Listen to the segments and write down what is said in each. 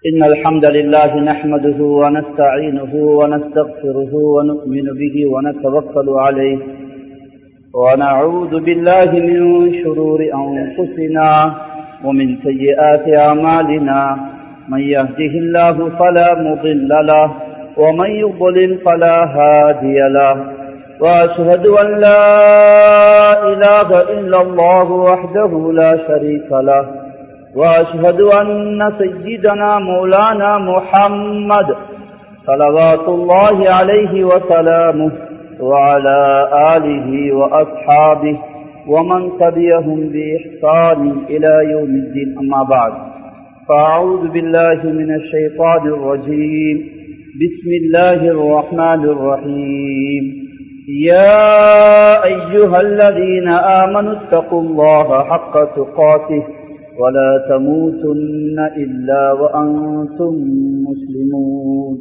إن الحمد لله نحمده ونستعينه ونستغفره ونؤمن به ونتوكل عليه ونعوذ بالله من شرور أنفسنا ومن سيئات أعمالنا من يهده الله فلا مضل له ومن يضلل فلا هادي له وأشهد أن لا إله إلا الله وحده لا شريك له وأشهد أن سيدنا مولانا محمد صلوات الله عليه وسلامه وعلى آله وأصحابه ومن تبعهم بإحسان إلى يوم الدين أما بعد فأعوذ بالله من الشيطان الرجيم بسم الله الرحمن الرحيم يا أيها الذين آمنوا اتقوا الله حق تقاته ولا تموتن إلا وأنتم مسلمون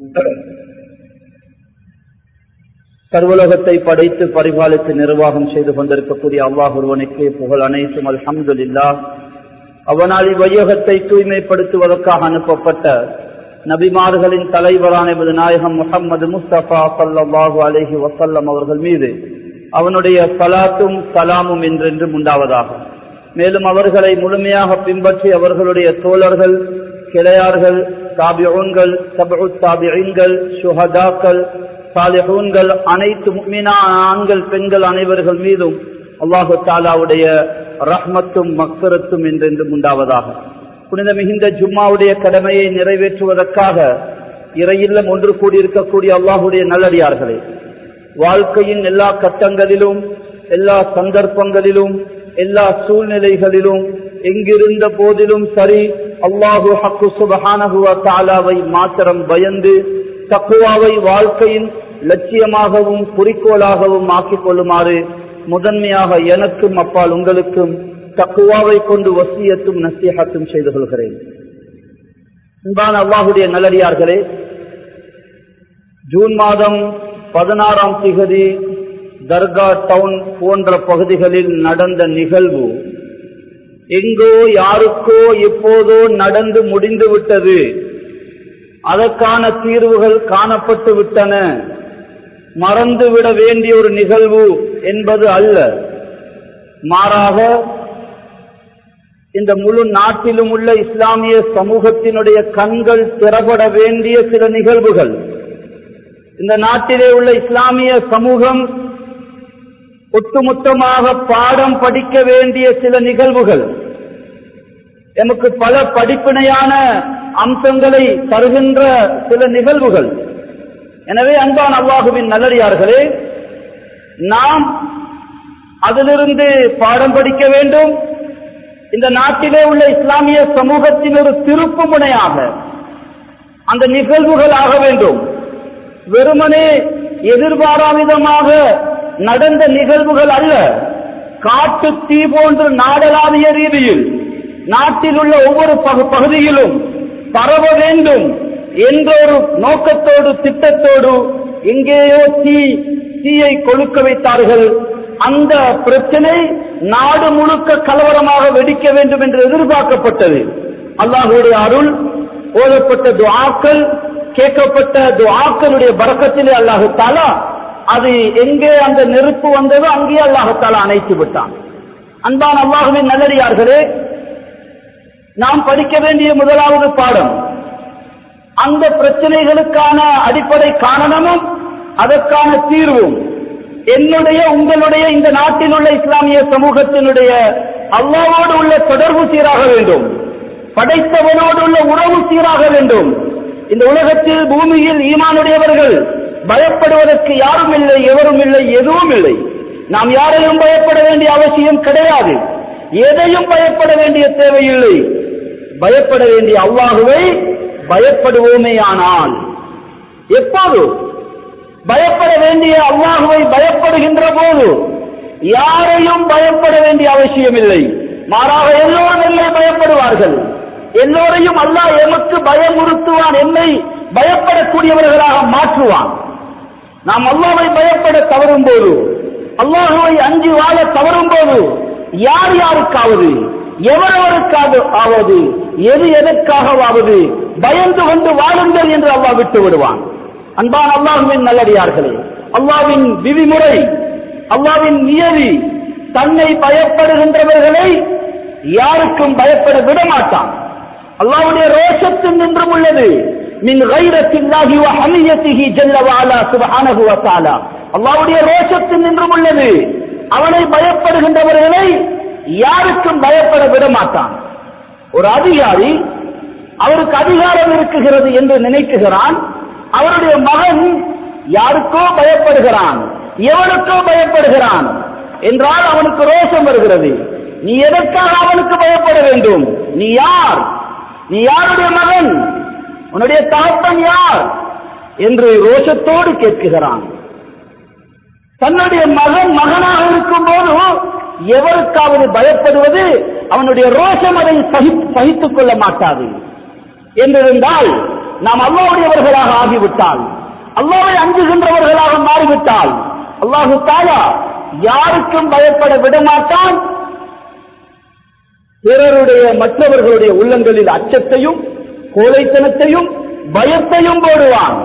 சர்வலோகத்தை படைத்து பரிபாலித்து நிர்வாகம் செய்து கொண்டிருக்கக்கூடிய அல்லாஹ் ஒருவனுக்கு புகழ் அனைத்தும் அல்ஹம்துல்லா அவனால் இவ்வையகத்தை தூய்மைப்படுத்துவதற்காக அனுப்பப்பட்ட நபிமார்களின் தலைவரான எமது நாயகம் முகமது முஸ்தபா சல்லாஹூ அலஹி வசல்லம் அவர்கள் மீது அவனுடைய சலாத்தும் சலாமும் என்றென்றும் உண்டாவதாகும் மேலும் அவர்களை முழுமையாக பின்பற்றி அவர்களுடைய தோழர்கள் கிளையார்கள் தாபியூன்கள் சபு தாபியன்கள் சுஹதாக்கள் சாலிஹூன்கள் அனைத்து மீனா ஆண்கள் பெண்கள் அனைவர்கள் மீதும் அல்லாஹு தாலாவுடைய ரஹ்மத்தும் மக்சரத்தும் என்றென்றும் உண்டாவதாக புனித மிகுந்த ஜும்மாவுடைய கடமையை நிறைவேற்றுவதற்காக இறையில்லம் ஒன்று கூடியிருக்கக்கூடிய அல்லாஹுடைய நல்லடியார்களே வாழ்க்கையின் எல்லா கட்டங்களிலும் எல்லா சந்தர்ப்பங்களிலும் எல்லா சூழ்நிலைகளிலும் எங்கிருந்த போதிலும் சரி அல்லாஹு ஹக்கு சுபஹானகுவ தாலாவை மாத்திரம் பயந்து தக்குவாவை வாழ்க்கையின் லட்சியமாகவும் குறிக்கோளாகவும் ஆக்கிக் கொள்ளுமாறு முதன்மையாக எனக்கும் அப்பால் உங்களுக்கும் தக்குவாவை கொண்டு வசியத்தும் நசியகத்தும் செய்து கொள்கிறேன் அன்பான அல்லாஹுடைய நல்லடியார்களே ஜூன் மாதம் பதினாறாம் திகதி தர்கா டவுன் போன்ற பகுதிகளில் நடந்த நிகழ்வு எங்கோ யாருக்கோ எப்போதோ நடந்து முடிந்து விட்டது அதற்கான தீர்வுகள் காணப்பட்டு விட்டன மறந்துவிட வேண்டிய ஒரு நிகழ்வு என்பது அல்ல மாறாக இந்த முழு நாட்டிலும் உள்ள இஸ்லாமிய சமூகத்தினுடைய கண்கள் திறப்பட வேண்டிய சில நிகழ்வுகள் இந்த நாட்டிலே உள்ள இஸ்லாமிய சமூகம் ஒட்டுமொத்தமாக பாடம் படிக்க வேண்டிய சில நிகழ்வுகள் எமக்கு பல படிப்பினையான அம்சங்களை தருகின்ற சில நிகழ்வுகள் எனவே அன்பான் அவ்வாகுவின் நல்லடியார்களே நாம் அதிலிருந்து பாடம் படிக்க வேண்டும் இந்த நாட்டிலே உள்ள இஸ்லாமிய சமூகத்தின் ஒரு திருப்பு முனையாக அந்த நிகழ்வுகள் ஆக வேண்டும் வெறுமனே எதிர்பாராவிதமாக நடந்த நிகழ்வுகள் அல்ல காட்டு தீ போன்று நாடளாவிய ரீதியில் நாட்டில் உள்ள ஒவ்வொரு பகுதியிலும் பரவ வேண்டும் என்ற ஒரு நோக்கத்தோடு திட்டத்தோடு எங்கேயோ தீ தீயை கொழுக்க வைத்தார்கள் அந்த பிரச்சனை நாடு முழுக்க கலவரமாக வெடிக்க வேண்டும் என்று எதிர்பார்க்கப்பட்டது அல்லாஹுடைய அருள் ஓதப்பட்ட துவாக்கள் கேட்கப்பட்ட துவாக்களுடைய பறக்கத்திலே அல்லாஹு தாலா அது எங்கே அந்த நெருப்பு வந்ததோ அங்கே அல்லாஹத்தாலா அணைத்து விட்டான் அன்பான் அல்லாஹுவின் நல்லடியார்களே நாம் படிக்க வேண்டிய முதலாவது பாடம் அந்த பிரச்சனைகளுக்கான அடிப்படை காரணமும் அதற்கான தீர்வும் என்னுடைய உங்களுடைய இந்த நாட்டில் உள்ள இஸ்லாமிய சமூகத்தினுடைய அல்லாவோடு உள்ள தொடர்பு சீராக வேண்டும் படைத்தவனோடு உள்ள உறவு சீராக வேண்டும் இந்த உலகத்தில் பூமியில் ஈமானுடையவர்கள் பயப்படுவதற்கு யாரும் இல்லை எவரும் இல்லை எதுவும் இல்லை நாம் யாரையும் பயப்பட வேண்டிய அவசியம் கிடையாது எதையும் பயப்பட வேண்டிய தேவையில்லை பயப்பட வேண்டிய அவ்வாகுவை பயப்படுவோமே ஆனால் எப்போது பயப்பட வேண்டிய அவ்வாகுவை பயப்படுகின்ற போது யாரையும் பயப்பட வேண்டிய அவசியம் இல்லை மாறாக எல்லோரும் என்னை பயப்படுவார்கள் எல்லோரையும் அல்லாஹ் எமக்கு பயமுறுத்துவான் என்னை பயப்படக்கூடியவர்களாக மாற்றுவான் நாம் அல்லாவை பயப்பட தவறும் போது அல்லாஹுவை அஞ்சு வாழ தவறும் போது யார் யாருக்காவது எவரவருக்காக ஆவது எது எதற்காகவாவது பயந்து கொண்டு வாழுங்கள் என்று அல்லாஹ் விட்டு விடுவான் அன்பான் அல்லாஹுவின் நல்லடியார்களே அல்லாவின் விதிமுறை அல்லாவின் நியதி தன்னை பயப்படுகின்றவர்களை யாருக்கும் பயப்பட விட மாட்டான் அல்லாவுடைய ரோஷத்தில் நின்றும் உள்ளது மின் கைரத்தில்லாஹி வ ஹமியத்திஹி ஜல்ல வ அலா சுப்ஹானஹு வ தஆலா அல்லாஹ்வுடைய ரோஷத்தில் நின்றும் உள்ளது அவனை பயப்படுகின்றவர்களை யாருக்கும் பயப்பட விட மாட்டான் ஒரு அதிகாரி அவருக்கு அதிகாரம் இருக்குகிறது என்று நினைக்குகிறான் அவருடைய மகன் யாருக்கோ பயப்படுகிறான் எவனுக்கோ பயப்படுகிறான் என்றால் அவனுக்கு ரோஷம் வருகிறது நீ எதற்காக அவனுக்கு பயப்பட வேண்டும் நீ யார் நீ யாருடைய மகன் உன்னுடைய தகப்பன் யார் என்று ரோஷத்தோடு கேட்குகிறான் தன்னுடைய மகன் மகனாக இருக்கும் போது எவருக்காவது பயப்படுவது அவனுடைய ரோஷம் அதை சகி- சகித்துக் கொள்ள மாட்டாது என்றிருந்தால் நாம் அல்லாவுடையவர்களாக ஆகிவிட்டால் அல்லாவை அஞ்சுகின்றவர்களாக மாறிவிட்டால் அல்லாஹு தாலா யாருக்கும் பயப்பட விடமாட்டான் பிறருடைய மற்றவர்களுடைய உள்ளங்களில் அச்சத்தையும் கோழைத்தனத்தையும் பயத்தையும் போடுவான்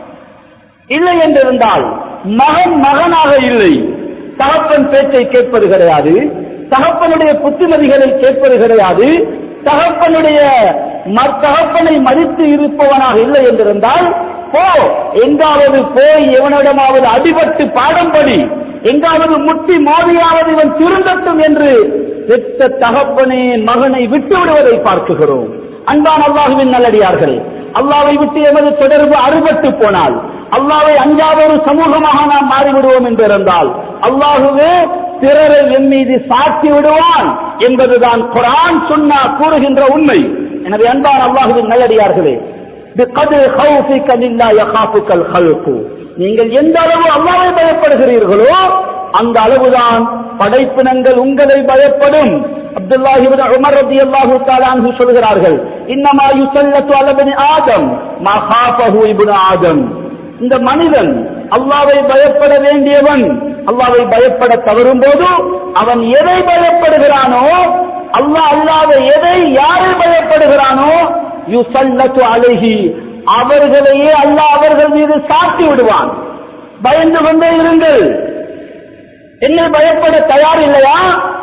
இல்லை என்றிருந்தால் மகன் மகனாக இல்லை தகப்பன் பேச்சை கேட்பது கிடையாது தகப்பனுடைய புத்திமதிகளை கேட்பது கிடையாது தகப்பனுடைய ம- தகப்பனை மதித்து இருப்பவனாக இல்லை என்றிருந்தால் போ எங்காவது போய் எவனிடமாவது அடிபட்டு பாடம் படி எங்காவது முட்டி மோதியாவது இவன் திருந்தட்டும் என்று பெற்ற தகப்பனே மகனை விட்டு விடுவதை பார்க்குகிறோம் அன்பான் அல்லாஹுவின் நல்லடியார்கள் அல்லாவை விட்டு எமது தொடர்பு அறுபட்டு போனால் அல்லாவை அஞ்சாத ஒரு சமூகமாக நாம் மாறிவிடுவோம் என்று இருந்தால் அல்லாஹுவே பிறரை என் மீது சாட்சி விடுவான் என்பதுதான் குரான் சுன்னா கூறுகின்ற உண்மை எனவே அன்பான் அல்லாஹுவின் நல்லடியார்களே பிகத்ரி ஹௌஃபிக லில்லா யகாஃபுக்கல் ஹல்கு. நீங்கள் எந்த அளவு அல்லாவை பயப்படுகிறீர்களோ அந்த அளவுதான் படைப்பினங்கள் உங்களை பயப்படும் அப்துல்லாஹி இப்னு உமர் ரலியல்லாஹு தஆலா அன்ஹு சொல்கிறார்கள் இன்னமா யுஸல்லத்து அலா பனி ஆதம் மா காஃபஹு இப்னு ஆதம் இந்த மனிதன் அல்லாவை பயப்பட வேண்டியவன் அல்லாவை பயப்பட தவறும் போது அவன் எதை பயப்படுகிறானோ அல்லாஹ் அல்லாத எதை யாரை பயப்படுகிறானோ யுசல்லத்து அலைஹி அவர்களையே அல்லாஹ் அவர்கள் மீது சாட்டி விடுவான் பயந்து கொண்டே இருங்கள் என்னை பயப்பட தயார் இல்லையா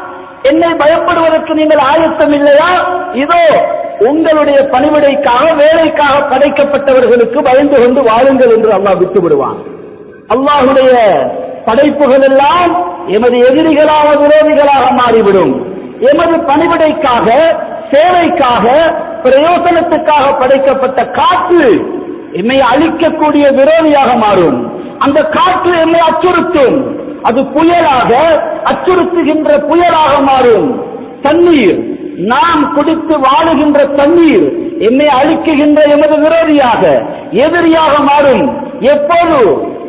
என்னை பயப்படுவதற்கு நீங்கள் ஆயத்தம் இல்லையா இதோ உங்களுடைய பணிவிடைக்காக வேலைக்காக படைக்கப்பட்டவர்களுக்கு பயந்து கொண்டு வாழுங்கள் என்று அல்லாஹ் விட்டு விடுவான் அல்லாஹுடைய படைப்புகள் எல்லாம் எமது எதிரிகளாக விரோதிகளாக மாறிவிடும் எமது பணிவிடைக்காக சேவைக்காக பிரயோசனத்துக்காக படைக்கப்பட்ட காற்று எம்மை அழிக்கக்கூடிய விரோதியாக மாறும் அந்த காற்று எம்மை அச்சுறுத்தும் அது புயலாக அச்சுறுத்துகின்ற புயலாக மாறும் தண்ணீர் நாம் குடித்து வாழுகின்ற தண்ணீர் எம்மை அழிக்குகின்ற எமது விரோதியாக எதிரியாக மாறும் எப்போது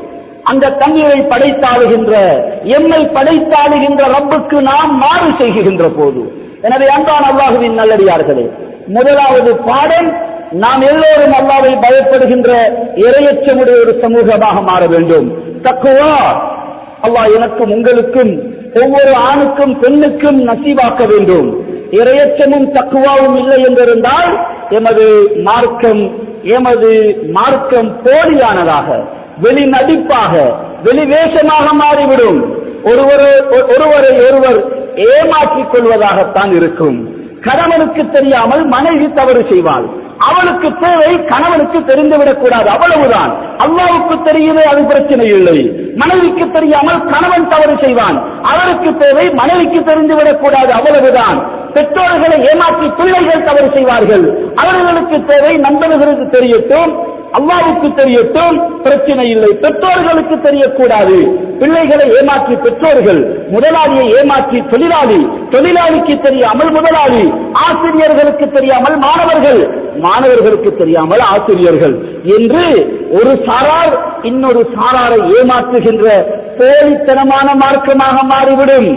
அந்த தண்ணீரை படைத்தாளுகின்ற எம்மை படைத்தாளுகின்ற ரப்புக்கு நாம் மாறு செய்கின்ற போது எனவே அன்பான் அல்லாஹுவின் நல்லடியார்களே முதலாவது பாடம் நாம் எல்லோரும் அல்லாவை பயப்படுகின்ற இரையச்சமுடைய ஒரு சமூகமாக மாற வேண்டும் தக்குவா அல்லாஹ் எனக்கும் உங்களுக்கும் ஒவ்வொரு ஆணுக்கும் பெண்ணுக்கும் நசீவாக்க வேண்டும் இரையச்சமும் தக்குவாவும் இல்லை என்றிருந்தால் எமது மார்க்கம் எமது மார்க்கம் போலியானதாக வெளி நடிப்பாக வெளி வேஷமாக மாறிவிடும் ஒருவர் ஒருவரை ஒருவர் ஏமாற்றிக் கொள்வதாகத்தான் இருக்கும் கணவனுக்கு தெரியாமல் மனைவி தவறு செய்வாள் அவளுக்கு தேவை கணவனுக்கு தெரிந்துவிடக் கூடாது அவ்வளவுதான் அல்லாவுக்கு தெரியுமே அது பிரச்சனை இல்லை மனைவிக்கு தெரியாமல் கணவன் தவறு செய்வான் அவருக்கு தேவை மனைவிக்கு தெரிந்துவிடக் கூடாது அவ்வளவுதான் பெற்றோர்களை ஏமாற்றி பிள்ளைகள் தவறு செய்வார்கள் அவர்களுக்கு தேவை நண்பர்களுக்கு தெரியட்டும் அல்லாவுக்கு தெரியட்டும் பிரச்சனை இல்லை பெற்றோர்களுக்கு தெரியக்கூடாது பிள்ளைகளை ஏமாற்றி பெற்றோர்கள் முதலாளியை ஏமாற்றி தொழிலாளி தொழிலாளிக்கு தெரியாமல் முதலாளி ஆசிரியர்களுக்கு தெரியாமல் மாணவர்கள் மாணவர்களுக்கு தெரியாமல் ஆசிரியர்கள் என்று ஒரு சாரார் இன்னொரு சாராரை ஏமாற்றுகின்ற போலித்தனமான மார்க்கமாக மாறிவிடும்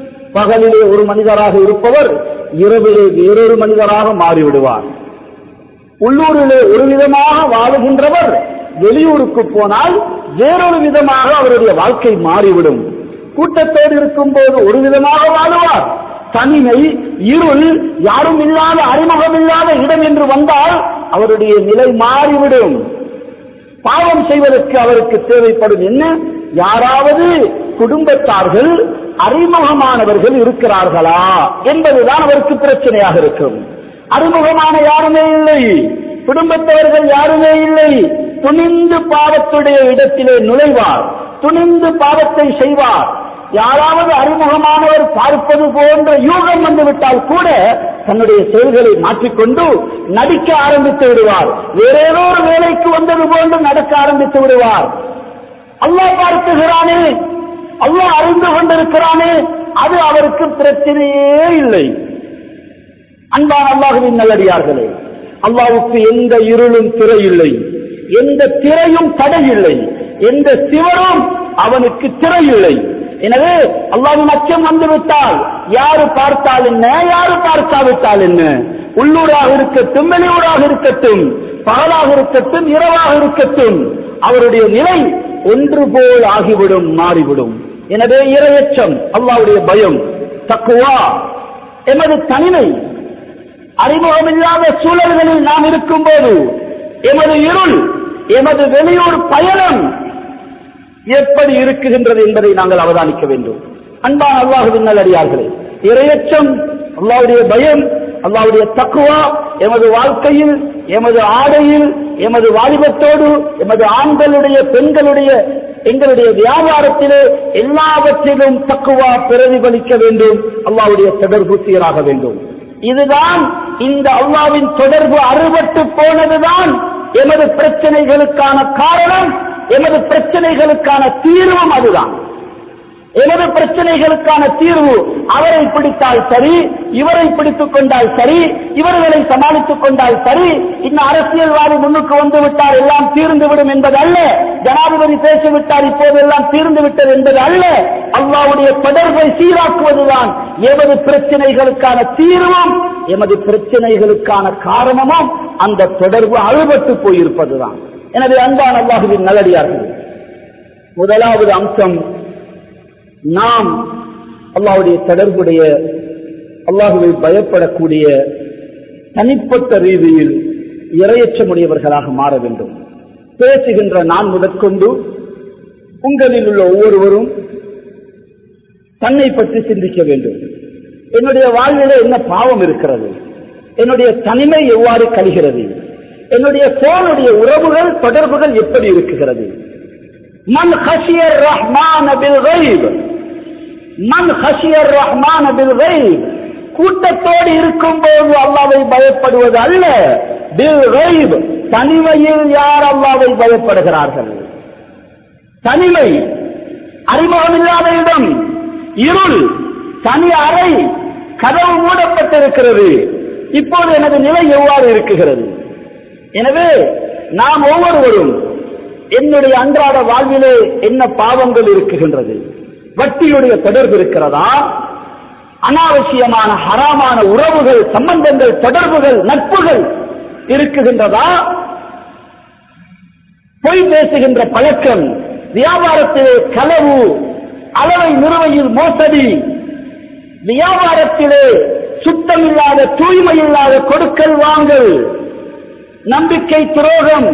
பகலிலே ஒரு மனிதராக இருப்பவர் இரவிலே வேறொரு மனிதராக மாறிவிடுவார் உள்ளூரிலே ஒரு விதமாக வாழுகின்றவர் வெளியூருக்கு போனால் வேறொரு விதமாக அவருடைய வாழ்க்கை மாறிவிடும் கூட்டத்தோடு இருக்கும் போது ஒரு விதமாக வாழுவார் தனிமை இருள் யாரும் இல்லாத அறிமுகம் இல்லாத இடம் என்று வந்தால் அவருடைய நிலை மாறிவிடும் பாவம் செய்வதற்கு அவருக்கு தேவைப்படும் என்ன யாராவது குடும்பத்தார்கள் அறிமுகமானவர்கள் இருக்கிறார்களா என்பதுதான் அவருக்கு பிரச்சனையாக இருக்கும் அறிமுகமான யாருமே இல்லை குடும்பத்தவர்கள் யாருமே இல்லை துணிந்து பாவத்துடைய இடத்திலே நுழைவார் துணிந்து பாவத்தை செய்வார் யாராவது அறிமுகமானவர் பார்ப்பது போன்ற யூகம் வந்துவிட்டால் கூட தன்னுடைய செயல்களை மாற்றிக்கொண்டு நடிக்க ஆரம்பித்து விடுவார் வேறேதோ ஒரு வேலைக்கு வந்தது போன்று நடக்க ஆரம்பித்து விடுவார் அல்லாஹ் பார்க்குகிறானே அல்லாஹ் அறிந்து கொண்டிருக்கிறானே அது அவருக்கு பிரச்சனையே இல்லை அன்பான அல்லாஹுவின் நல்லடியார்களே அல்லாவுக்கு எந்த இருளும் திரை இல்லை எந்த திரையும் தடை இல்லை எந்த சிவரும் அவனுக்கு திரை இல்லை எனவே அல்லாவின் அச்சம் வந்துவிட்டால் யாரு பார்த்தால் என்ன யாரு பார்க்காவிட்டால் என்ன உள்ளூராக இருக்கட்டும் வெளியூராக இருக்கட்டும் பகலாக இருக்கட்டும் இரவாக இருக்கட்டும் அவருடைய நிலை ஒன்று போல் ஆகிவிடும் மாறிவிடும் எனவே இரையச்சம் அல்லாவுடைய பயம் தக்குவா எமது தனிமை அறிமுகமில்லாத சூழல்களில் நாம் இருக்கும்போது எமது இருள் எமது வெளியூர் பயணம் எப்படி இருக்குகின்றது என்பதை நாங்கள் அவதானிக்க வேண்டும் அன்பான அல்லாஹுவின் நல்லடியார்களே இரையச்சம் அல்லாவுடைய பயம் அல்லாவுடைய தக்குவா எமது வாழ்க்கையில் எமது ஆடையில் எமது வாலிபத்தோடு எமது ஆண்களுடைய பெண்களுடைய எங்களுடைய வியாபாரத்திலே எல்லாவற்றிலும் தக்குவா பிரதிபலிக்க வேண்டும் அல்லாவுடைய தொடர்பு சீராக வேண்டும் இதுதான் இந்த அல்லாவின் தொடர்பு அறுபட்டு போனதுதான் எமது பிரச்சனைகளுக்கான காரணம் எமது பிரச்சனைகளுக்கான தீர்வும் அதுதான் எமது பிரச்சனைகளுக்கான தீர்வு அவரை பிடித்தால் சரி இவரை பிடித்துக் கொண்டால் சரி இவர்களை சமாளித்துக் கொண்டால் சரி இந்த அரசியல்வாதி முன்னுக்கு வந்து விட்டார் எல்லாம் தீர்ந்து விடும் என்பது அல்ல ஜனாதிபதி பேசிவிட்டார் இப்போது எல்லாம் தீர்ந்து விட்டது என்பது அல்ல அல்லாவுடைய தொடர்பை சீராக்குவதுதான் எமது பிரச்சனைகளுக்கான தீர்வும் எமது பிரச்சனைகளுக்கான காரணமும் அந்த தொடர்பு அழுபட்டு போயிருப்பதுதான் எனவே அன்பான அல்லாஹுவின் நல்லடியார்கள் முதலாவது அம்சம் நாம் அல்லாஹுடைய தொடர்புடைய அல்லாஹுவை பயப்படக்கூடிய தனிப்பட்ட ரீதியில் இரையற்றமுடையவர்களாக மாற வேண்டும் பேசுகின்ற நான் முதற்கொண்டு உங்களில் உள்ள ஒவ்வொருவரும் தன்னை பற்றி சிந்திக்க வேண்டும் என்னுடைய வாழ்வில என்ன பாவம் இருக்கிறது என்னுடைய தனிமை எவ்வாறு கழிகிறது என்னுடைய போனுடைய உறவுகள் தொடர்புகள் எப்படி இருக்குகிறது மன் ஹஷியர் ரஹ்மான பில் கைப் மன் ஹஷியர் ரஹ்மான பில் கைப் கூட்டத்தோடு இருக்கும் போது அல்லாவை பயப்படுவது அல்ல பில் கைப் தனிமையில் யார் அல்லாவை பயப்படுகிறார்கள் தனிமை அறிமுகமில்லாத இடம் இருள் தனி அறை கதவு மூடப்பட்டிருக்கிறது இப்போது எனது நிலை எவ்வாறு இருக்குகிறது எனவே நாம் ஒவ்வொருவரும் என்னுடைய அன்றாட வாழ்விலே என்ன பாவங்கள் இருக்குகின்றது வட்டியுடைய தொடர்பு இருக்கிறதா அனாவசியமான ஹராமான உறவுகள் சம்பந்தங்கள் தொடர்புகள் நட்புகள் இருக்குகின்றதா பொய் பேசுகின்ற பழக்கம் வியாபாரத்திலே களவு அளவை நிறுவையில் மோசடி வியாபாரத்திலே சுத்தமில்லாத தூய்மை இல்லாத கொடுக்கல் வாங்கல் நம்பிக்கை துரோகம்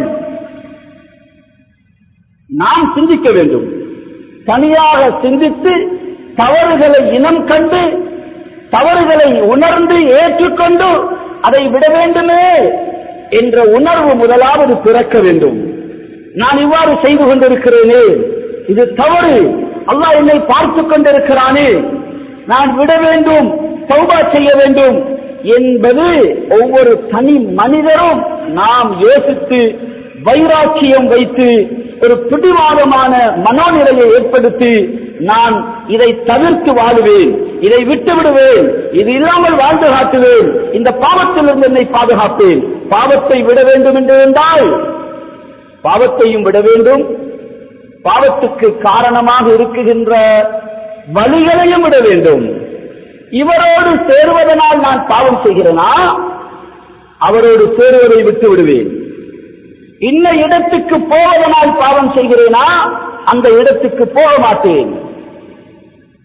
நாம் சிந்திக்க வேண்டும் தனியாக சிந்தித்து தவறுகளை இனம் கண்டு தவறுகளை உணர்ந்து ஏற்றுக்கொண்டு அதை விட வேண்டுமே என்ற உணர்வு முதலாவது பிறக்க வேண்டும் நான் இவ்வாறு செய்து கொண்டிருக்கிறேனே இது தவறு அல்லாஹ் என்னை பார்த்துக் கொண்டிருக்கிறானே நான் விட வேண்டும் சௌபா செய்ய வேண்டும் என்பது ஒவ்வொரு தனி மனிதரும் நாம் யோசித்து வைராக்கியம் வைத்து ஒரு பிடிவாதமான மனோநிலையை ஏற்படுத்தி நான் இதை தவிர்த்து வாழுவேன் இதை விட்டு விடுவேன் இது இல்லாமல் வாழ்ந்து காட்டுவேன் இந்த பாவத்திலிருந்து என்னை பாதுகாப்பேன் பாவத்தை விட வேண்டும் என்று இருந்தால் பாவத்தையும் விட வேண்டும் பாவத்துக்கு காரணமாக இருக்குகின்ற வழிகளையும் விட வேண்டும் இவரோடு சேருவதனால் நான் பாவம் செய்கிறேனா அவரோடு சேருவதை விட்டு விடுவேன் இன்ன இடத்துக்கு போவதனால் பாவம் செய்கிறேனா அந்த இடத்துக்கு போக மாட்டேன்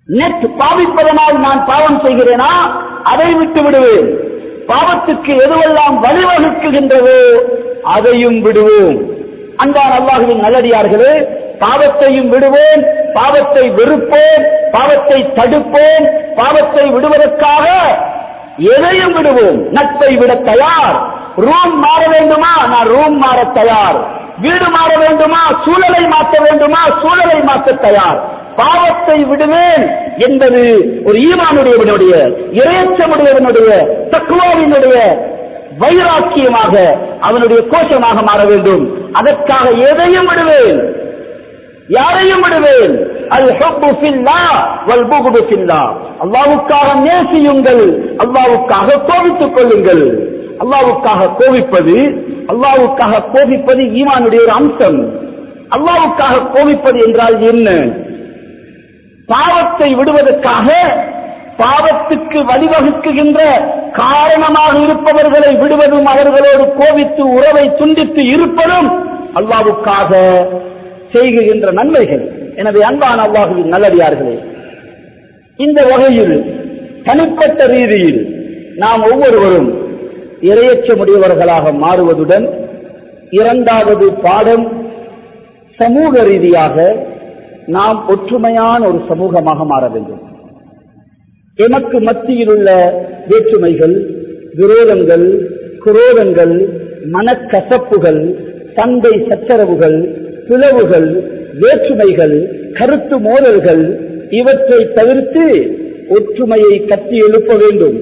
நெட் பாவிப்பதனால் நான் பாவம் செய்கிறேனா அதை விட்டு விடுவேன் பாவத்துக்கு எதுவெல்லாம் வழிவகுக்குகின்றதோ அதையும் விடுவோம் அன்பான அல்லாஹுவின் நல்லடியார்களே பாவத்தையும் விடுவோம் பாவத்தை வெறுப்போம் பாவத்தை தடுப்போம் பாவத்தை விடுவதற்காக எதையும் விடுவோம் நட்பை விட தயார் ரூம் மாற வேண்டுமா நான் ரூம் மாற தயார் வீடு மாற வேண்டுமா சூழலை மாற்ற வேண்டுமா சூழலை மாற்ற தயார் பாவத்தை விடுவேன் என்பது ஒரு ஈமானுடையவனுடைய இறையச்சமுடையவனுடைய தக்குவாவினுடைய வைராக்கியமாக அவனுடைய கோஷமாக மாற வேண்டும் அதற்காக எதையும் விடுவேன் யாரையும் விடுவேன் அல் ஹப்பு ஃபில்லா வல் புகுது ஃபில்லா அல்லாஹ்வுக்காக நேசியுங்கள் அல்லாஹ்வுக்காக கோபித்துக் கொள்ளுங்கள் அல்லாஹ்வுக்காக கோபிப்பது அல்லாஹ்வுக்காக கோபிப்பது ஈமானுடைய ஒரு அம்சம் அல்லாஹ்வுக்காக கோபிப்பது என்றால் என்ன பாவத்தை விடுவதற்காக பாவத்துக்கு வழிவகுக்குகின்ற காரணமாக இருப்பவர்களை விடுவதும் அவர்களோடு கோபித்து உறவை துண்டித்து இருப்பதும் அல்லாவுக்காக செய்கின்ற நன்மைகள் எனவே அன்பான அல்லாஹுவின் நல்லடியார்களே இந்த வகையில் தனிப்பட்ட ரீதியில் நாம் ஒவ்வொருவரும் இரையச்சமுடையவர்களாக மாறுவதுடன் இரண்டாவது பாடம் சமூக ரீதியாக நாம் ஒற்றுமையான ஒரு சமூகமாக மாற வேண்டும் எமக்கு மத்தியில் உள்ள வேற்றுமைகள் விரோதங்கள் குரோதங்கள் மனக்கசப்புகள் சண்டை சச்சரவுகள் பிளவுகள் வேற்றுமைகள் கருத்து மோதல்கள் இவற்றை தவிர்த்து ஒற்றுமையை கட்டி எழுப்ப வேண்டும்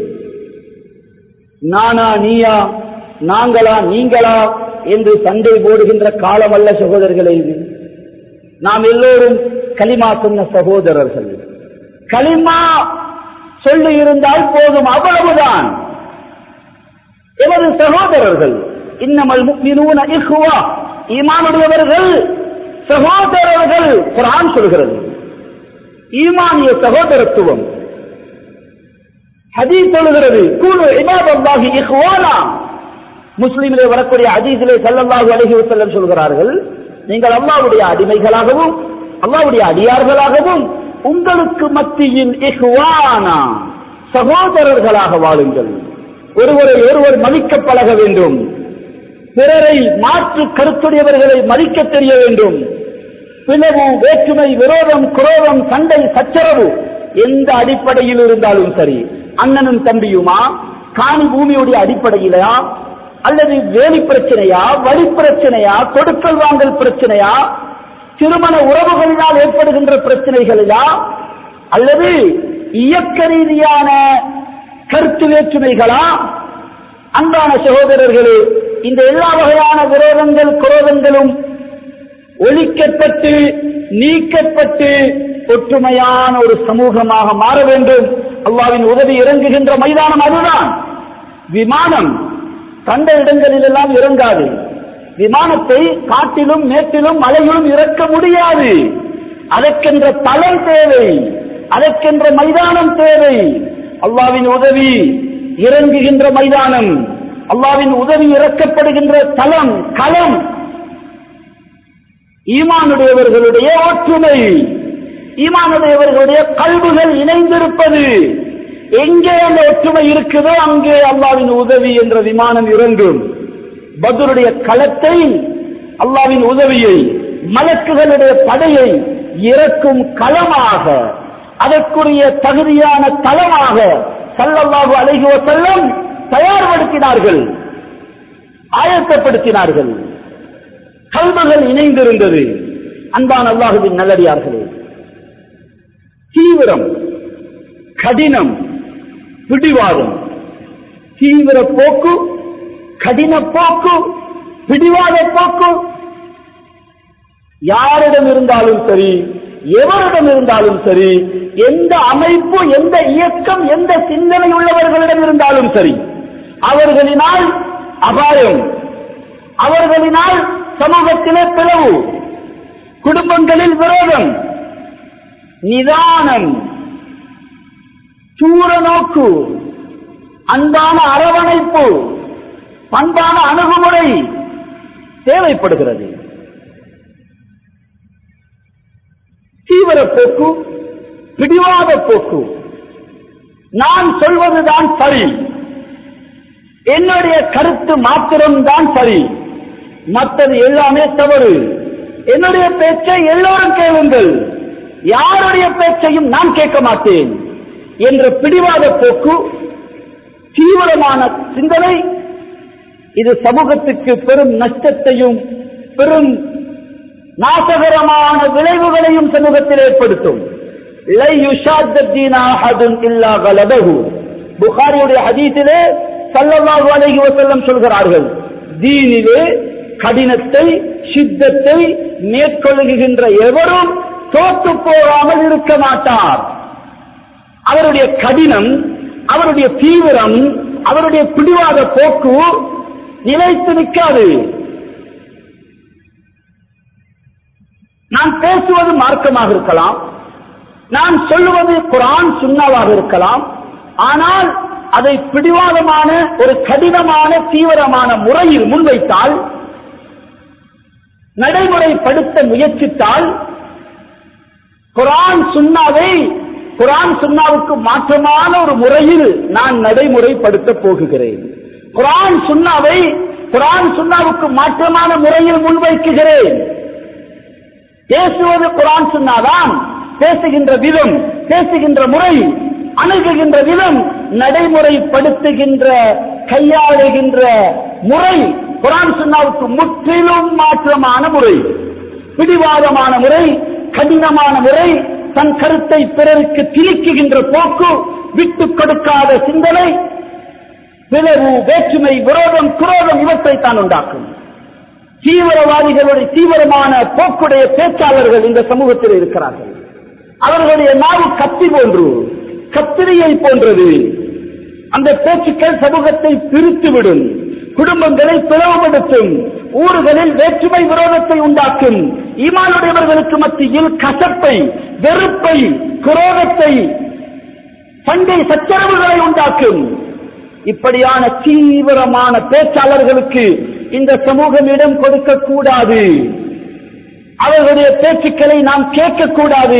நானா நீயா நாங்களா நீங்களா என்று சண்டை போடுகின்ற காலமல்ல சகோதரர்களே இது நாம் எல்லோரும் களிமா சொன்ன சகோதரர்கள் களிமா சொல்லி இருந்தால் போதும் அவ்வளவுதான் எமது சகோதரர்கள் இன்னமல் முக்மினூன இஹ்வா ஈமானுடையவர்கள் சகோதரர்கள் குரான் சொல்கிறது ஈமானிய சகோதரத்துவம் ஹதீஸ் சொல்லுகிறது கூடு இபாதல்லாஹி இஹ்வானா முஸ்லிமிலே வரக்கூடிய ஹதீஸிலே ஸல்லல்லாஹு அலைஹி வஸல்லம் சொல்கிறார்கள் நீங்கள் அல்லாஹ்வுடைய அடிமைகளாகவும் அல்லாஹ்வுடைய அடியார்களாகவும் உங்களுக்கு மத்தியில் இஹ்வானா சகோதரர்களாக வாழுங்கள் ஒருவரை ஒருவர் மதிக்க பழக வேண்டும் பிறரை மாற்று கருத்துடையவர்களை மதிக்க தெரிய வேண்டும் பிளவு வேற்றுமை விரோதம் குரோதம் சண்டை சச்சரவு எந்த அடிப்படையில் இருந்தாலும் சரி அண்ணனும் தம்பியுமா காணி பூமியுடைய அடிப்படையிலா அல்லது வேலி பிரச்சனையா வழி பிரச்சனையா கொடுக்கல் வாங்கல் பிரச்சனையா திருமண உறவுகளினால் ஏற்படுகின்ற பிரச்சனைகளிலா அல்லது இயக்க ரீதியான கருத்து வேற்றுமைகளா அன்பான சகோதரர்களே இந்த எல்லா வகையான விரோதங்கள் குரோதங்களும் ஒழிக்கப்பட்டு நீக்கப்பட்டு ஒற்றுமையான ஒரு சமூகமாக மாற வேண்டும் அல்லாவின் உதவி இறங்குகின்ற மைதானம் அதுதான் விமானம் கண்ட இடங்களில் எல்லாம் இறங்காது விமானத்தை காட்டிலும் மேட்டிலும் மலையிலும் இறக்க முடியாது அதற்கென்ற தளம் தேவை அதற்கென்ற மைதானம் தேவை அல்லாவின் உதவி இறங்குகின்ற மைதானம் அல்லாவின் உதவி இறக்கப்படுகின்ற தளம் களம் ஈமானுடையவர்களுடைய ஒற்றுமை ஈமானுடையவர்களுடைய கல்விகள் இணைந்திருப்பது எங்கே அந்த ஒற்றுமை இருக்குதோ அங்கே அல்லாவின் உதவி என்ற விமானம் இறங்கும் பதுருடைய களத்தை அல்லாவின் உதவியை மலக்குகளுடைய படையை இறக்கும் களமாக அதற்குரிய தகுதியான தளமாக சல்லல்லாஹு அலைஹி வஸல்லம் தயார்படுத்தினார்கள் ஆயத்தப்படுத்தினார்கள் கல்வர்கள் இணைந்திருந்தது அன்பான் அல்லாஹுவின் நல்லடியார்களே தீவிரம் கடினம் பிடிவாதம் தீவிர போக்கு கடின போக்கு பிடிவாத போக்கு யாரிடம் இருந்தாலும் சரி எவரிடம் இருந்தாலும் சரி எந்த அமைப்பு எந்த இயக்கம் எந்த சிந்தனை உள்ளவர்களிடம் இருந்தாலும் சரி அவர்களினால் அபாயம் அவர்களினால் சமூகத்திலே பிளவு குடும்பங்களில் விரோதம் நிதானம் தூர நோக்கு அன்பான அரவணைப்பு பண்பான அணுகுமுறை தேவைப்படுகிறது தீவிர போக்கு பிடிவாத போக்கு நான் சொல்வதுதான் சரி என்னுடைய கருத்து மாத்திரம்தான் சரி மற்றது எல்லாமே தவறு என்னுடைய பேச்சை எல்லோரும் கேளுங்கள் யாருடைய பேச்சையும் நான் கேட்க மாட்டேன் என்ற பிடிவாத போக்கு தீவிரமான சிந்தனை இது சமூகத்துக்கு பெரும் நஷ்டத்தையும் பெரும் நாசகரமான விளைவுகளையும் சமூகத்தில் ஏற்படுத்தும் லை யுஷாத்த தீன அஹதுன் இல்லா கலபஹு புகாரியுடைய ஹதீஸிலே ஸல்லல்லாஹு அலைஹி வஸல்லம் சொல்கிறார்கள் தீனிலே கடினத்தை சித்தத்தை மேற்கொள்ளுகின்ற எவரும் தோற்று போகாமல் இருக்க மாட்டார் அவருடைய கடினம் அவருடைய தீவிரம் அவருடைய பிடிவாத போக்கு நிலைத்து நிற்காது நான் பேசுவது மார்க்கமாக இருக்கலாம் நான் சொல்லுவது குரான் சுண்ணாவாக இருக்கலாம் ஆனால் அதை பிடிவாதமான ஒரு கடினமான தீவிரமான முறையில் முன்வைத்தால் நடைமுறைப்படுத்த முயற்சித்தால் குரான் சுண்ணாவை குரான் சுண்ணாவுக்கு மாற்றமான ஒரு முறையில் நான் நடைமுறைப்படுத்த போகுகிறேன் குரான் சுண்ணாவை குரான் சுண்ணாவுக்கு மாற்றமான முறையில் முன்வைக்குகிறேன் பேசுவது குரான் சுண்ணாதான் பேசுகின்ற விதம் பேசுகின்ற முறை அணுகுகின்ற விதம் நடைமுறைப்படுத்துகின்ற கையாளுகின்ற முறை குரான் சுண்ணாவுக்கு முற்றிலும் மாற்றமான முறை பிடிவாதமான முறை கடினமான முறை தன் கருத்தை பிறருக்கு திணிக்குகின்ற போக்கு விட்டுக் கொடுக்காத சிந்தனை பிளவு வேற்றுமை விரோதம் குரோதம் இவற்றை தான் உண்டாக்கும் தீவிரவாதிகளுடைய தீவிரமான போக்குடைய பேச்சாளர்கள் இந்த சமூகத்தில் இருக்கிறார்கள் அவர்களுடைய நாவு கத்தி போன்று கத்திரியை போன்றது அந்த பேச்சுக்கள் சமூகத்தை பிரித்துவிடும் குடும்பங்களை பிளவுபடுத்தும் ஊர்களில் வேற்றுமை விரோதத்தை உண்டாக்கும் ஈமானுடையவர்களுக்கு மத்தியில் கசப்பை வெறுப்பை குரோதத்தை சண்டை சச்சரவுகளை உண்டாக்கும் இப்படியான தீவிரமான பேச்சாளர்களுக்கு இந்த சமூகம் இடம் கொடுக்க கூடாது அவர்களுடைய பேச்சுக்களை நாம் கேட்கக்கூடாது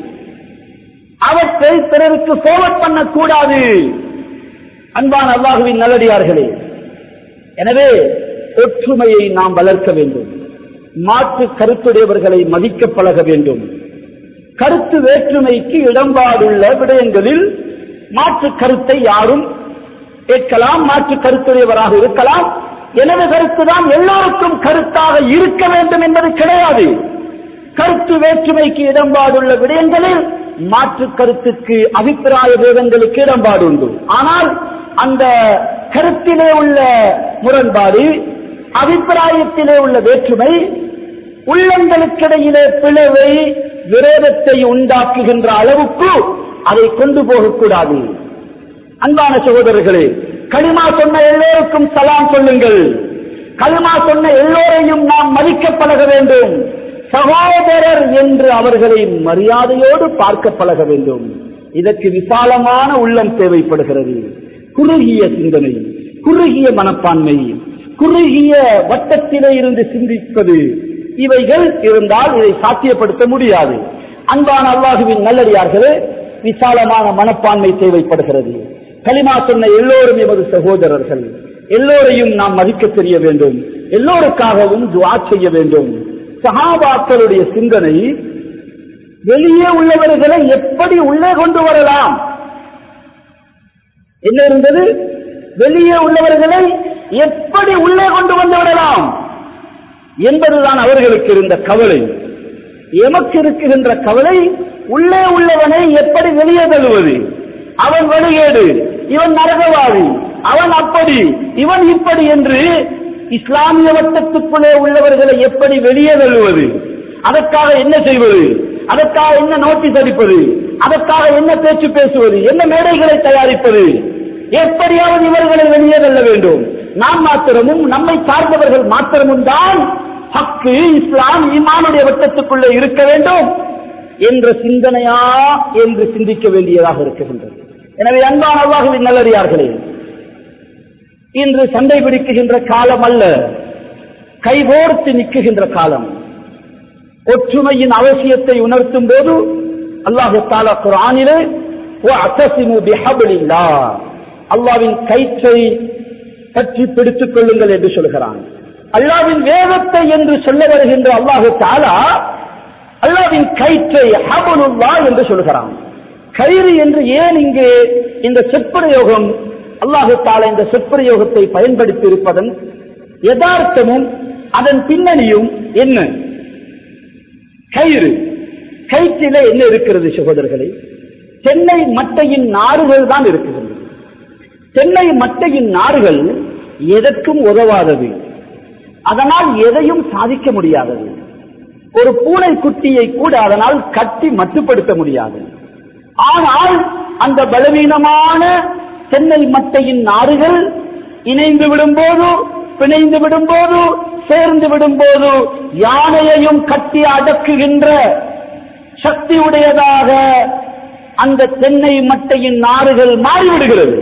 அவற்றை பிறருக்கு சோவட் பண்ணக்கூடாது அன்பான அல்லாஹுவின் நல்லடியார்களே எனவே ஒற்றுமையை நாம் வளர்க்க வேண்டும் மாற்று கருத்துடையவர்களை மதிக்க பழக வேண்டும் கருத்து வேற்றுமைக்கு இடம்பாடுள்ள விடயங்களில் மாற்று கருத்தை யாரும் கேட்கலாம் மாற்று கருத்துடையவராக இருக்கலாம் எனது கருத்து தான் எல்லோருக்கும் கருத்தாக இருக்க வேண்டும் என்பது கிடையாது கருத்து வேற்றுமைக்கு இடம்பாடுள்ள விடயங்களில் மாற்று கருத்துக்கு அபிப்பிராய வேதங்களுக்கு இடம்பாடு உண்டு ஆனால் அந்த கருத்திலே உள்ள முரண்பாடு அபிப்பிராயத்திலே உள்ள வேற்றுமை உள்ளங்களுக்கிடையிலே பிளவை விரோதத்தை உண்டாக்குகின்ற அளவுக்கு அதை கொண்டு போகக்கூடாது அன்பான சகோதரர்களே களிமா சொன்ன எல்லோருக்கும் சலாம் சொல்லுங்கள் களிமா சொன்ன எல்லோரையும் நாம் மதிக்க பழக வேண்டும் சகோதரர் என்று அவர்களை மரியாதையோடு பார்க்க பழக வேண்டும் இதற்கு விசாலமான உள்ளம் தேவைப்படுகிறது குறுகிய சிந்தனை குறுகிய மனப்பான்மை குறுகிய வட்டத்திலே இருந்து சிந்திப்பது இவைகள் இருந்தால் இதை சாத்தியப்படுத்த முடியாது அன்பான அல்லாஹுவின் நல்லடியார்களே விசாலமான மனப்பான்மை தேவைப்படுகிறது களிமா சொன்ன எல்லோரும் எமது சகோதரர்கள் எல்லோரையும் நாம் மதிக்க தெரிய வேண்டும் எல்லோருக்காகவும் துவா செய்ய வேண்டும் சஹாபாக்களுடைய சிந்தனை வெளியே உள்ளவர்களை எப்படி உள்ளே கொண்டு வரலாம் என்ன இருந்தது வெளியே உள்ளவர்களை எப்படி உள்ளே கொண்டு வந்து விடலாம் என்பதுதான் அவர்களுக்கு இருந்த கவலை எமக்கு இருக்குகின்ற கவலை உள்ளே உள்ளவனை எப்படி வெளியே தள்ளுவது அவன் வெளியேடு இவன் நரகவாதி அவன் அப்படி இவன் இப்படி என்று இஸ்லாமிய வட்டத்துக்குள்ளே உள்ளவர்களை எப்படி வெளியே தள்ளுவது அதற்காக என்ன செய்வது அதற்காக என்ன நோட்டீஸ் அடிப்பது அதற்காக என்ன பேச்சு பேசுவது என்ன மேடைகளை தயாரிப்பது எப்படியாவது இவர்களை வெளியே தள்ள வேண்டும் நாம் மாத்திரமும் நம்மை சார்ந்தவர்கள் மாத்திரமும் தான் ஹக்கு இஸ்லாம் ஈமானுடைய வட்டத்துக்குள்ளே இருக்க வேண்டும் என்ற சிந்தனையா என்று சிந்திக்க வேண்டியதாக இருக்கின்றது எனவே அன்பான அல்லாஹுவின் நல்லடியார்களே இன்று சண்டை பிடிக்குகின்ற காலம் அல்ல கைகோர்த்து நிற்குகின்ற காலம் ஒற்றுமையின் அவசியத்தை உணர்த்தும் போது அல்லாஹு தாலா குரானிலே وَاعْتَصِمُوا بِحَبْلِ اللَّهِ அல்லாவின் கயிற்றை பற்றி பிடித்துக் கொள்ளுங்கள் என்று சொல்கிறான் அல்லாவின் வேதத்தை என்று சொல்ல வருகின்ற அல்லாஹு தாலா அல்லாவின் கயிற்றை ஹபுலுல்லா என்று சொல்கிறான் கயிறு என்று ஏன் இங்கே இந்த சொற்பிரயோகம் அல்லாஹு தாலா இந்த சொற்பிரயோகத்தை பயன்படுத்தி இருப்பதன் யதார்த்தமும் அதன் பின்னணியும் என்ன கயிறு கயிற்றிலே என்ன இருக்கிறது சகோதரர்களே தென்னை மட்டையின் நாறுகள் தான் இருக்கிறது தென்னை மட்டையின் நாறுகள் எதற்கும் உதவாதது அதனால் எதையும் சாதிக்க முடியாதது ஒரு பூனை குட்டியை கூட அதனால் கட்டி மட்டுப்படுத்த முடியாது ஆனால் அந்த பலவீனமான தென்னை மட்டையின் நாறுகள் இணைந்து விடும்போது பிணைந்து விடும்போது சேர்ந்து விடும்போது யானையையும் கட்டி அடக்குகின்ற சக்தி உடையதாக அந்த தென்னை மட்டையின் நாறுகள் மாறிவிடுகிறது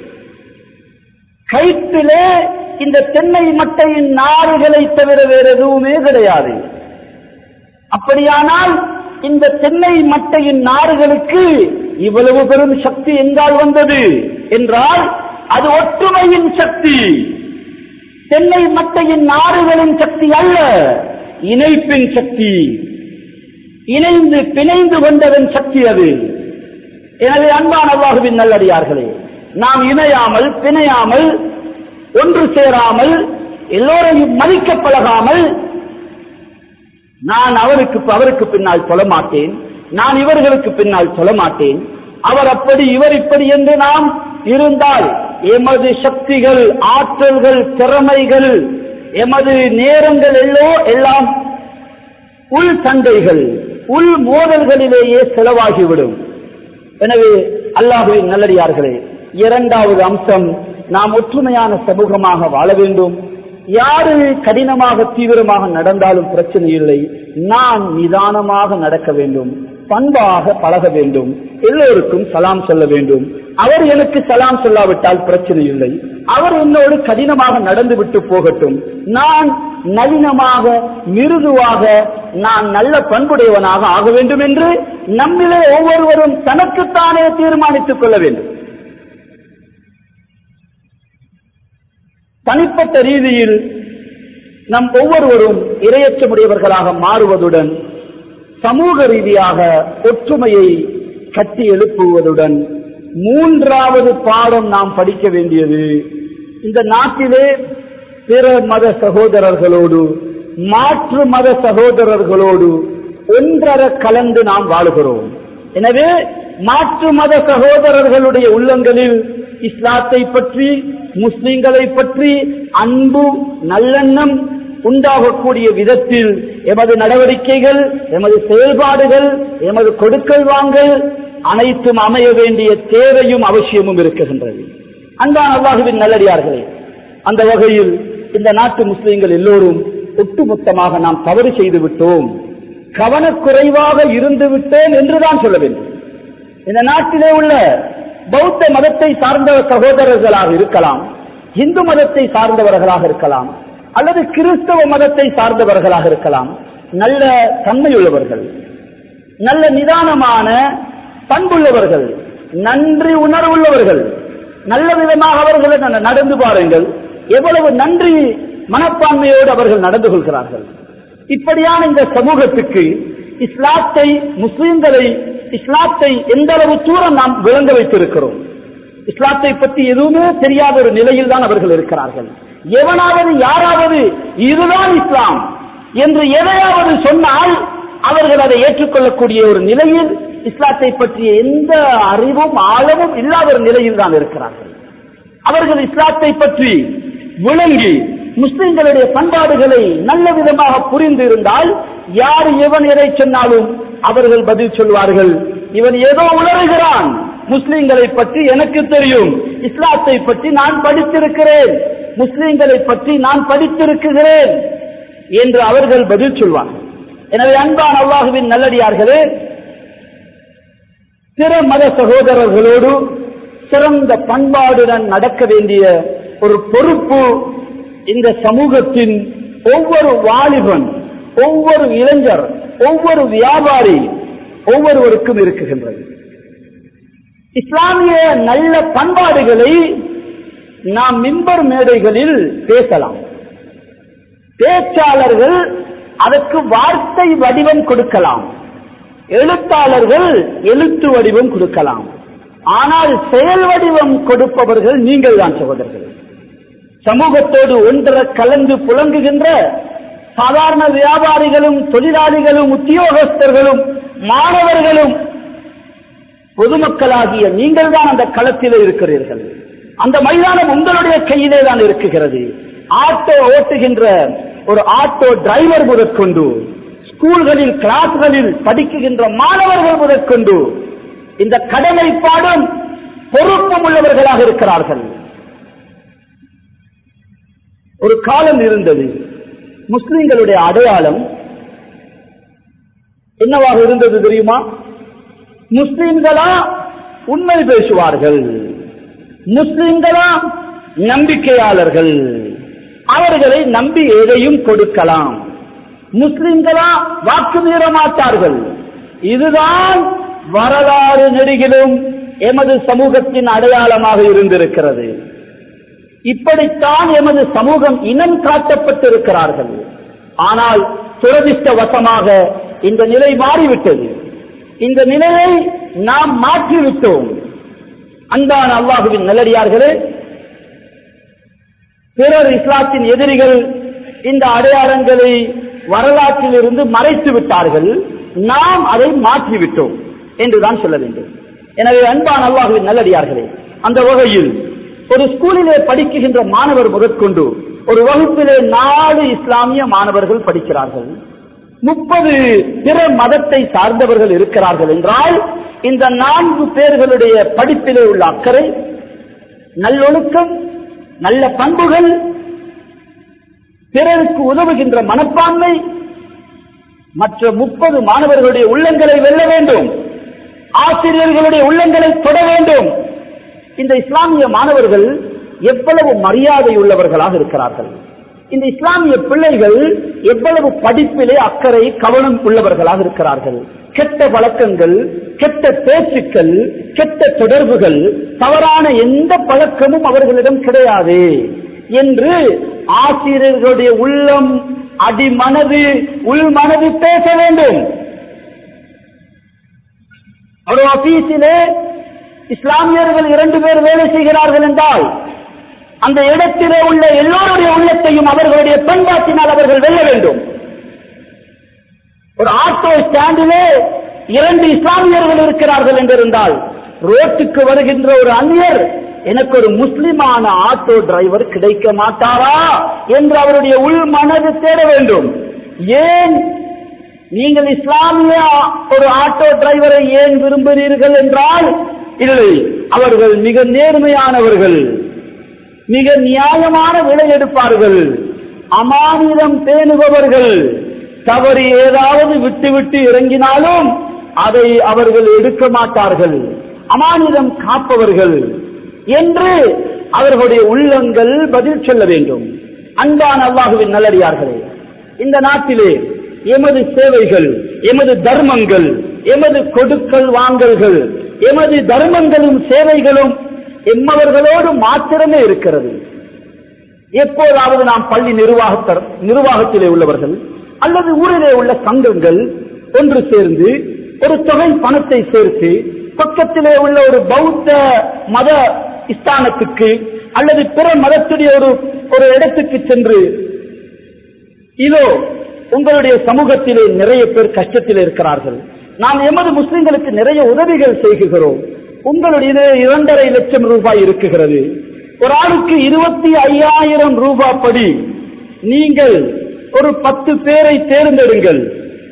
கயிற்றிலே இந்த தென்னை மட்டையின் நாறுகளை தவிர வேறு எதுவுமே கிடையாது அப்படியானால் இந்த தென்னை மட்டையின் நாறுகளுக்கு இவ்வளவு பெரும் சக்தி எங்கால் வந்தது என்றால் அது ஒற்றுமையின் சக்தி தென்னை மட்டையின் நாறுகளின் சக்தி அல்ல இணைப்பின் சக்தி இணைந்து பிணைந்து கொண்டதன் சக்தி அது எனவே அன்பான அல்லாஹுவின் நல்லடியார்களே நாம் இணையாமல் பிணையாமல் ஒன்று சேராமல் எல்லோரையும் மதிக்க பழகாமல் நான் அவருக்கு அவருக்கு பின்னால் சொல்ல மாட்டேன் நான் இவர்களுக்கு பின்னால் சொல்ல மாட்டேன் அவர் அப்படி இவர் இப்படி என்று நாம் இருந்தால் எமது சக்திகள் ஆற்றல்கள் திறமைகள் எமது நேரங்கள் எல்லோ எல்லாம் உள் சண்டைகள் உள் மோதல்களிலேயே செலவாகிவிடும் எனவே அல்லாஹுவின் நல்லடியார்களே இரண்டாவது அம்சம் நாம் ஒற்றுமையான சமூகமாக வாழ வேண்டும் யாரு கடினமாக தீவிரமாக நடந்தாலும் பிரச்சனை இல்லை நான் நிதானமாக நடக்க வேண்டும் பண்பாக பழக வேண்டும் எல்லோருக்கும் சலாம் சொல்ல வேண்டும் அவர் எனக்கு சலாம் சொல்லாவிட்டால் பிரச்சனை இல்லை அவர் என்னோடு கடினமாக நடந்து விட்டு போகட்டும் நான் நளினமாக மிருதுவாக நான் நல்ல பண்புடையவனாக ஆக வேண்டும் என்று நம்மிலே ஒவ்வொருவரும் தனக்குத்தானே தீர்மானித்துக் கொள்ள வேண்டும் தனிப்பட்ட ரீதியில் நம் ஒவ்வொருவரும் இரையற்றமுடையவர்களாக மாறுவதுடன் சமூக ரீதியாக ஒற்றுமையை கட்டி எழுப்புவதுடன் மூன்றாவது பாடம் நாம் படிக்க வேண்டியது இந்த நாட்டிலே பிற மத சகோதரர்களோடு மாற்று மத சகோதரர்களோடு ஒன்றர கலந்து நாம் வாழுகிறோம் எனவே மாற்று மத சகோதரர்களுடைய உள்ளங்களில் இஸ்லாத்தை பற்றி முஸ்லிம்களை பற்றி அன்பு நல்லெண்ணம் உண்டாகக்கூடிய விதத்தில் எமது நடவடிக்கைகள் எமது செயல்பாடுகள் எமது கொடுக்கல் வாங்கல் அனைத்தும் அமைய வேண்டிய தேவையும் அவசியமும் இருக்குகின்றது அன்பான அல்லாஹுவின் நல்லடியார்களே அந்த வகையில் இந்த நாட்டு முஸ்லிம்கள் எல்லோரும் ஒட்டுமொத்தமாக நாம் தவறு செய்து விட்டோம் கவனக்குறைவாக இருந்து விட்டோம் என்றுதான் சொல்ல வேண்டும் இந்த நாட்டிலே உள்ள பௌத்த மதத்தை சார்ந்த சகோதரர்களாக இருக்கலாம் இந்து மதத்தை சார்ந்தவர்களாக இருக்கலாம் அல்லது கிறிஸ்தவ மதத்தை சார்ந்தவர்களாக இருக்கலாம் நல்ல தன்மையுள்ளவர்கள் நல்ல நிதானமான பண்புள்ளவர்கள் நன்றி உணர்வுள்ளவர்கள் நல்ல விதமாக அவர்கள் நடந்து பாருங்கள் எவ்வளவு நன்றி மனப்பான்மையோடு அவர்கள் நடந்து கொள்கிறார்கள் இப்படியான இந்த சமூகத்துக்கு இஸ்லாத்தை முஸ்லிம்களை இஸ்லாத்தை எந்த அளவு தூரம் நாம் விளங்க வைத்திருக்கிறோம் இஸ்லாத்தை பற்றி எதுவுமே தெரியாத ஒரு நிலையில் தான் அவர்கள் இருக்கிறார்கள் எவனாவது யாராவது இதுதான் இஸ்லாம் என்று எதையாவது சொன்னால் அவர்கள் அதை ஏற்றுக்கொள்ளக்கூடிய ஒரு நிலையில் இஸ்லாத்தை பற்றிய எந்த அறிவும் ஆழமும் இல்லாத ஒரு நிலையில் தான் இருக்கிறார்கள் அவர்கள் இஸ்லாத்தை பற்றி விளங்கி முஸ்லிம்களுடைய பண்பாடுகளை நல்ல விதமாக புரிந்து இருந்தால் யார் எவன் எதை சொன்னாலும் அவர்கள் பதில் சொல்வார்கள் இவன் ஏதோ உணர்கிறான் முஸ்லிம்களை பற்றி எனக்கு தெரியும் இஸ்லாத்தை பற்றி நான் படித்திருக்கிறேன் முஸ்லிம்களை பற்றி நான் படித்திருக்கிறேன் என்று அவர்கள் பதில் சொல்வார்கள் எனவே அன்பான் அல்லாஹுவின் நல்லடியார்களே பிற மத சகோதரர்களோடு சிறந்த பண்பாடுடன் நடக்க வேண்டிய ஒரு பொறுப்பு இந்த சமூகத்தின் ஒவ்வொரு வாலிபன் ஒவ்வொரு இளைஞர் ஒவ்வொரு வியாபாரி ஒவ்வொருவருக்கும் இருக்குகின்றது இஸ்லாமிய நல்ல பண்பாடுகளை நாம் மிம்பர் மேடைகளில் பேசலாம் பேச்சாளர்கள் அதற்கு வார்த்தை வடிவம் கொடுக்கலாம் எழுத்தாளர்கள் எழுத்து வடிவம் கொடுக்கலாம் ஆனால் செயல் வடிவம் கொடுப்பவர்கள் நீங்கள் தான் சகோதரர்கள் சமூகத்தோடு ஒன்றர கலந்து புழங்குகின்ற சாதாரண வியாபாரிகளும் தொழிலாளிகளும் உத்தியோகஸ்தர்களும் மாணவர்களும் பொதுமக்களாகிய நீங்கள் தான் அந்த களத்திலே இருக்கிறீர்கள் அந்த மைதானம் உங்களுடைய கையிலே தான் இருக்குகிறது ஆட்டோ ஓட்டுகின்ற ஒரு ஆட்டோ டிரைவர் முதற்கொண்டு ஸ்கூல்களில் கிளாஸ்களில் படிக்குகின்ற மாணவர்கள் முதற்கொண்டு இந்த கடமைப்பாடும் பொறுப்பும் உள்ளவர்களாக இருக்கிறார்கள் ஒரு காலம் இருந்தது முஸ்லிம்களுடைய அடையாளம் என்னவாக இருந்தது தெரியுமா முஸ்லிம்களா உண்மை பேசுவார்கள் முஸ்லிம்களா நம்பிக்கையாளர்கள் அவர்களை நம்பி எதையும் கொடுக்கலாம் முஸ்லிம்களா வாக்கு மீற மாட்டார்கள் இதுதான் வரலாறு நெடுகிலும் எமது சமூகத்தின் அடையாளமாக இருந்திருக்கிறது இப்படித்தான் எமது சமூகம் இனம் காட்டப்பட்டிருக்கிறார்கள் ஆனால் துரதிஷ்டவசமாக இந்த நிலை மாறிவிட்டது இந்த நிலையை நாம் மாற்றிவிட்டோம் அன்பான அல்லாஹுவின் நல்லடியார்களே பிறர் இஸ்லாத்தின் எதிரிகள் இந்த அடையாளங்களை வரலாற்றில் இருந்து மறைத்து விட்டார்கள் நாம் அதை மாற்றிவிட்டோம் என்றுதான் சொல்ல வேண்டும் எனவே அன்பான அல்லாஹுவின் நல்லடியார்களே அந்த வகையில் ஒரு ஸ்கூலிலே படிக்குகின்ற மாணவர் முதற்கொண்டு ஒரு வகுப்பிலே நாலு இஸ்லாமிய மாணவர்கள் படிக்கிறார்கள் முப்பது பிற மதத்தை சார்ந்தவர்கள் இருக்கிறார்கள் என்றால் இந்த நான்கு பேர்களுடைய படிப்பிலே உள்ள அக்கறை நல்லொழுக்கம் நல்ல பண்புகள் பிறருக்கு உதவுகின்ற மனப்பான்மை மற்ற முப்பது மாணவர்களுடைய உள்ளங்களை வெல்ல வேண்டும் ஆசிரியர்களுடைய உள்ளங்களை தொட வேண்டும் இந்த இஸ்லாமிய மாணவர்கள் எவ்வளவு மரியாதை உள்ளவர்களாக இருக்கிறார்கள் இந்த இஸ்லாமிய பிள்ளைகள் எவ்வளவு படிப்பிலே அக்கறை கவனம் உள்ளவர்களாக இருக்கிறார்கள் கெட்ட வழக்கங்கள் கெட்ட பேச்சுக்கள் கெட்ட தொடர்புகள் தவறான எந்த பழக்கமும் அவர்களிடம் கிடையாது என்று ஆசிரியர்களுடைய உள்ளம் அடிமனது உள் மனது பேச வேண்டும் ஒரு ஆபீஸிலே இஸ்லாமியர்கள் இரண்டு பேர் வேலை செய்கிறார்கள் என்றால் அந்த இடத்திலே உள்ள எல்லோருடைய உள்ளத்தையும் அவர்களுடைய பண்பாட்டினால் அவர்கள் வெல்ல வேண்டும் ஒரு ஆட்டோ ஸ்டாண்டிலே இரண்டு இஸ்லாமியர்கள் இருக்கிறார்கள் என்றிருந்தால் ரோட்டுக்கு வருகின்ற ஒரு அந்நியர் எனக்கு ஒரு முஸ்லிமான ஆட்டோ டிரைவர் கிடைக்க மாட்டாரா என்று அவருடைய உள் மனது தேட வேண்டும் ஏன் நீங்கள் இஸ்லாமிய ஒரு ஆட்டோ டிரைவரை ஏன் விரும்புகிறீர்கள் என்றால் இல்லை அவர்கள் மிக நேர்மையானவர்கள் மிக நியாயமான விலை எடுப்பார்கள் அமானிதம் பேணுபவர்கள் தவறு ஏதாவது விட்டு விட்டு இறங்கினாலும் அதை அவர்கள் எடுக்க மாட்டார்கள் அமானிதம் காப்பவர்கள் என்று அவர்களுடைய உள்ளங்கள் பதில் சொல்ல வேண்டும் அன்பான அல்லாஹுவின் நல்லடியார்களே இந்த நாட்டிலே எமது சேவைகள் எமது தர்மங்கள் எமது கொடுக்கல் வாங்கல்கள் எமது தர்மங்களும் சேவைகளும் எம்மவர்களோடு மாத்திரமே இருக்கிறது எப்போதாவது நாம் பள்ளி நிர்வாகத்தர் நிர்வாகத்திலே உள்ளவர்கள் அல்லது ஊரிலே உள்ள சங்கங்கள் ஒன்று சேர்ந்து ஒரு தொகை பணத்தை சேர்த்து பக்கத்திலே உள்ள ஒரு பௌத்த மத ஸ்தானத்துக்கு அல்லது பிற மதத்துடைய ஒரு ஒரு இடத்துக்கு சென்று இதோ உங்களுடைய சமூகத்திலே நிறைய பேர் கஷ்டத்தில் இருக்கிறார்கள் நாம் எமது முஸ்லிம்களுக்கு நிறைய உதவிகள் செய்கிறோம் உங்களுடைய இரண்டரை லட்சம் ரூபாய் இருக்குகிறது ஒரு ஆளுக்கு இருபத்தி ஐயாயிரம் ரூபாய் படி நீங்கள் ஒரு பத்து பேரை தேர்ந்தெடுங்கள்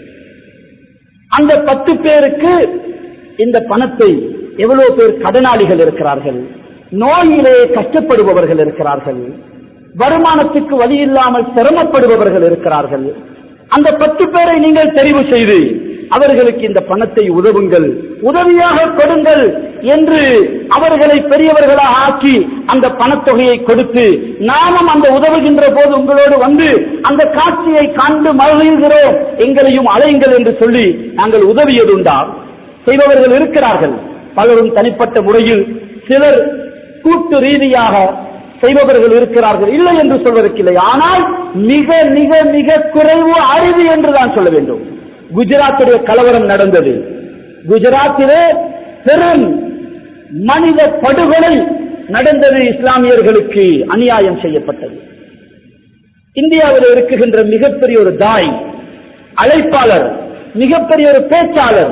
அந்த பத்து பேருக்கு இந்த பணத்தை எவ்வளவு பேர் கடனாளிகள் இருக்கிறார்கள் நோயிலே கஷ்டப்படுபவர்கள் இருக்கிறார்கள் வருமானத்துக்கு வழி இல்லாமல் சிரமப்படுபவர்கள் இருக்கிறார்கள் அந்த பத்து பேரை நீங்கள் தெரிவு செய்து அவர்களுக்கு இந்த பணத்தை உதவுங்கள் உதவியாக கொடுங்கள் என்று அவர்களை பெரியவர்களாக ஆக்கி அந்த பணத்தொகையை கொடுத்து நாமும் அந்த உதவுகின்ற போது உங்களோடு வந்து அந்த காட்சியை கண்டு மகிழ்கிறோம் எங்களையும் அலையுங்கள் என்று சொல்லி நாங்கள் உதவியதுண்டா செய்பவர்கள் இருக்கிறார்கள் பலரும் தனிப்பட்ட முறையில் சிலர் கூட்டு ரீதியாக செய்பவர்கள் இருக்கிறார்கள் இல்லை என்று சொல்வதற்கில்லை ஆனால் மிக மிக மிக குறைவு அறிவு என்று தான் சொல்ல வேண்டும் குஜராத்துடைய கலவரம் நடந்தது குஜராத்திலே பெரும் மனித படுகொலை நடந்தது இஸ்லாமியர்களுக்கு அநியாயம் செய்யப்பட்டது இந்தியாவில் இருக்குகின்ற மிகப்பெரிய ஒரு தாய் அழைப்பாளர் மிகப்பெரிய ஒரு பேச்சாளர்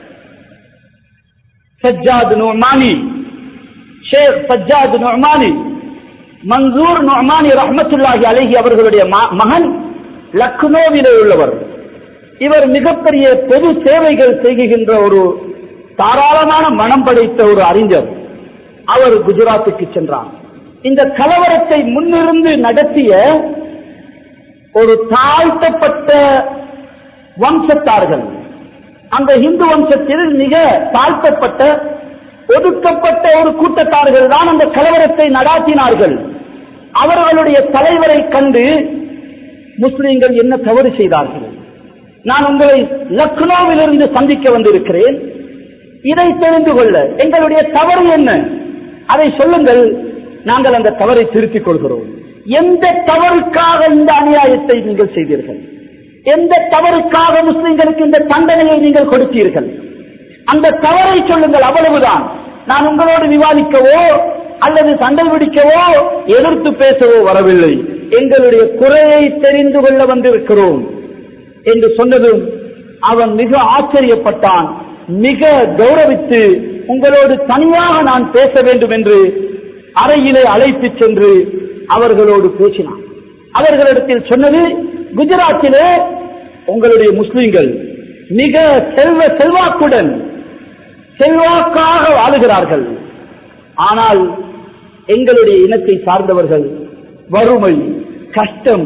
சஜ்ஜாத் நுமானி ஷேக் சஜ்ஜாத் நுமானி மன்சூர் நுமானி ரஹ்மத்துல்லாஹி அலைஹி அவர்களுடைய ம- மகன் லக்னோவிலே உள்ளவர் இவர் மிகப்பெரிய பொது சேவைகள் செய்கின்ற ஒரு தாராளமான மனம் படைத்த ஒரு அறிஞர் அவர் குஜராத்துக்கு சென்றார் இந்த கலவரத்தை முன்னிருந்து நடத்திய ஒரு தாழ்த்தப்பட்ட வம்சத்தார்கள் அந்த இந்து வம்சத்தில் மிக தாழ்த்தப்பட்ட ஒதுக்கப்பட்ட ஒரு கூட்டத்தார்கள் தான் அந்த கலவரத்தை நடாத்தினார்கள் அவர்களுடைய தலைவரை கண்டு முஸ்லிம்கள் என்ன தவறு செய்தார்கள் நான் உங்களை லக்னோவிலிருந்து சந்திக்க வந்திருக்கிறேன் இதை தெரிந்து கொள்ள எங்களுடைய தவறு என்ன அதை சொல்லுங்கள் நாங்கள் அந்த தவறை திருத்திக் கொள்கிறோம் எந்த தவறுக்காக இந்த அநியாயத்தை நீங்கள் செய்தீர்கள் எந்த தவறுக்காக முஸ்லிம்களுக்கு இந்த தண்டனையை நீங்கள் கொடுத்தீர்கள் அந்த தவறை சொல்லுங்கள் அவ்வளவுதான் நான் உங்களோடு விவாதிக்கவோ அல்லது சண்டை பிடிக்கவோ எதிர்த்து பேசவோ வரவில்லை எங்களுடைய குறையை தெரிந்து கொள்ள வந்திருக்கிறோம் என்று சொன்னதும் அவன் மிக ஆச்சரியப்பட்டான் மிக கௌரவித்து உங்களோடு தனியாக நான் பேச வேண்டும் என்று அறையிலே அழைத்துச் சென்று அவர்களோடு பேசினான் அவர்களிடத்தில் சொன்னது குஜராத்திலே உங்களுடைய முஸ்லிம்கள் மிக செல்வ செல்வாக்குடன் செல்வாக்காக வாழுகிறார்கள் ஆனால் எங்களுடைய இனத்தை சார்ந்தவர்கள் வறுமை கஷ்டம்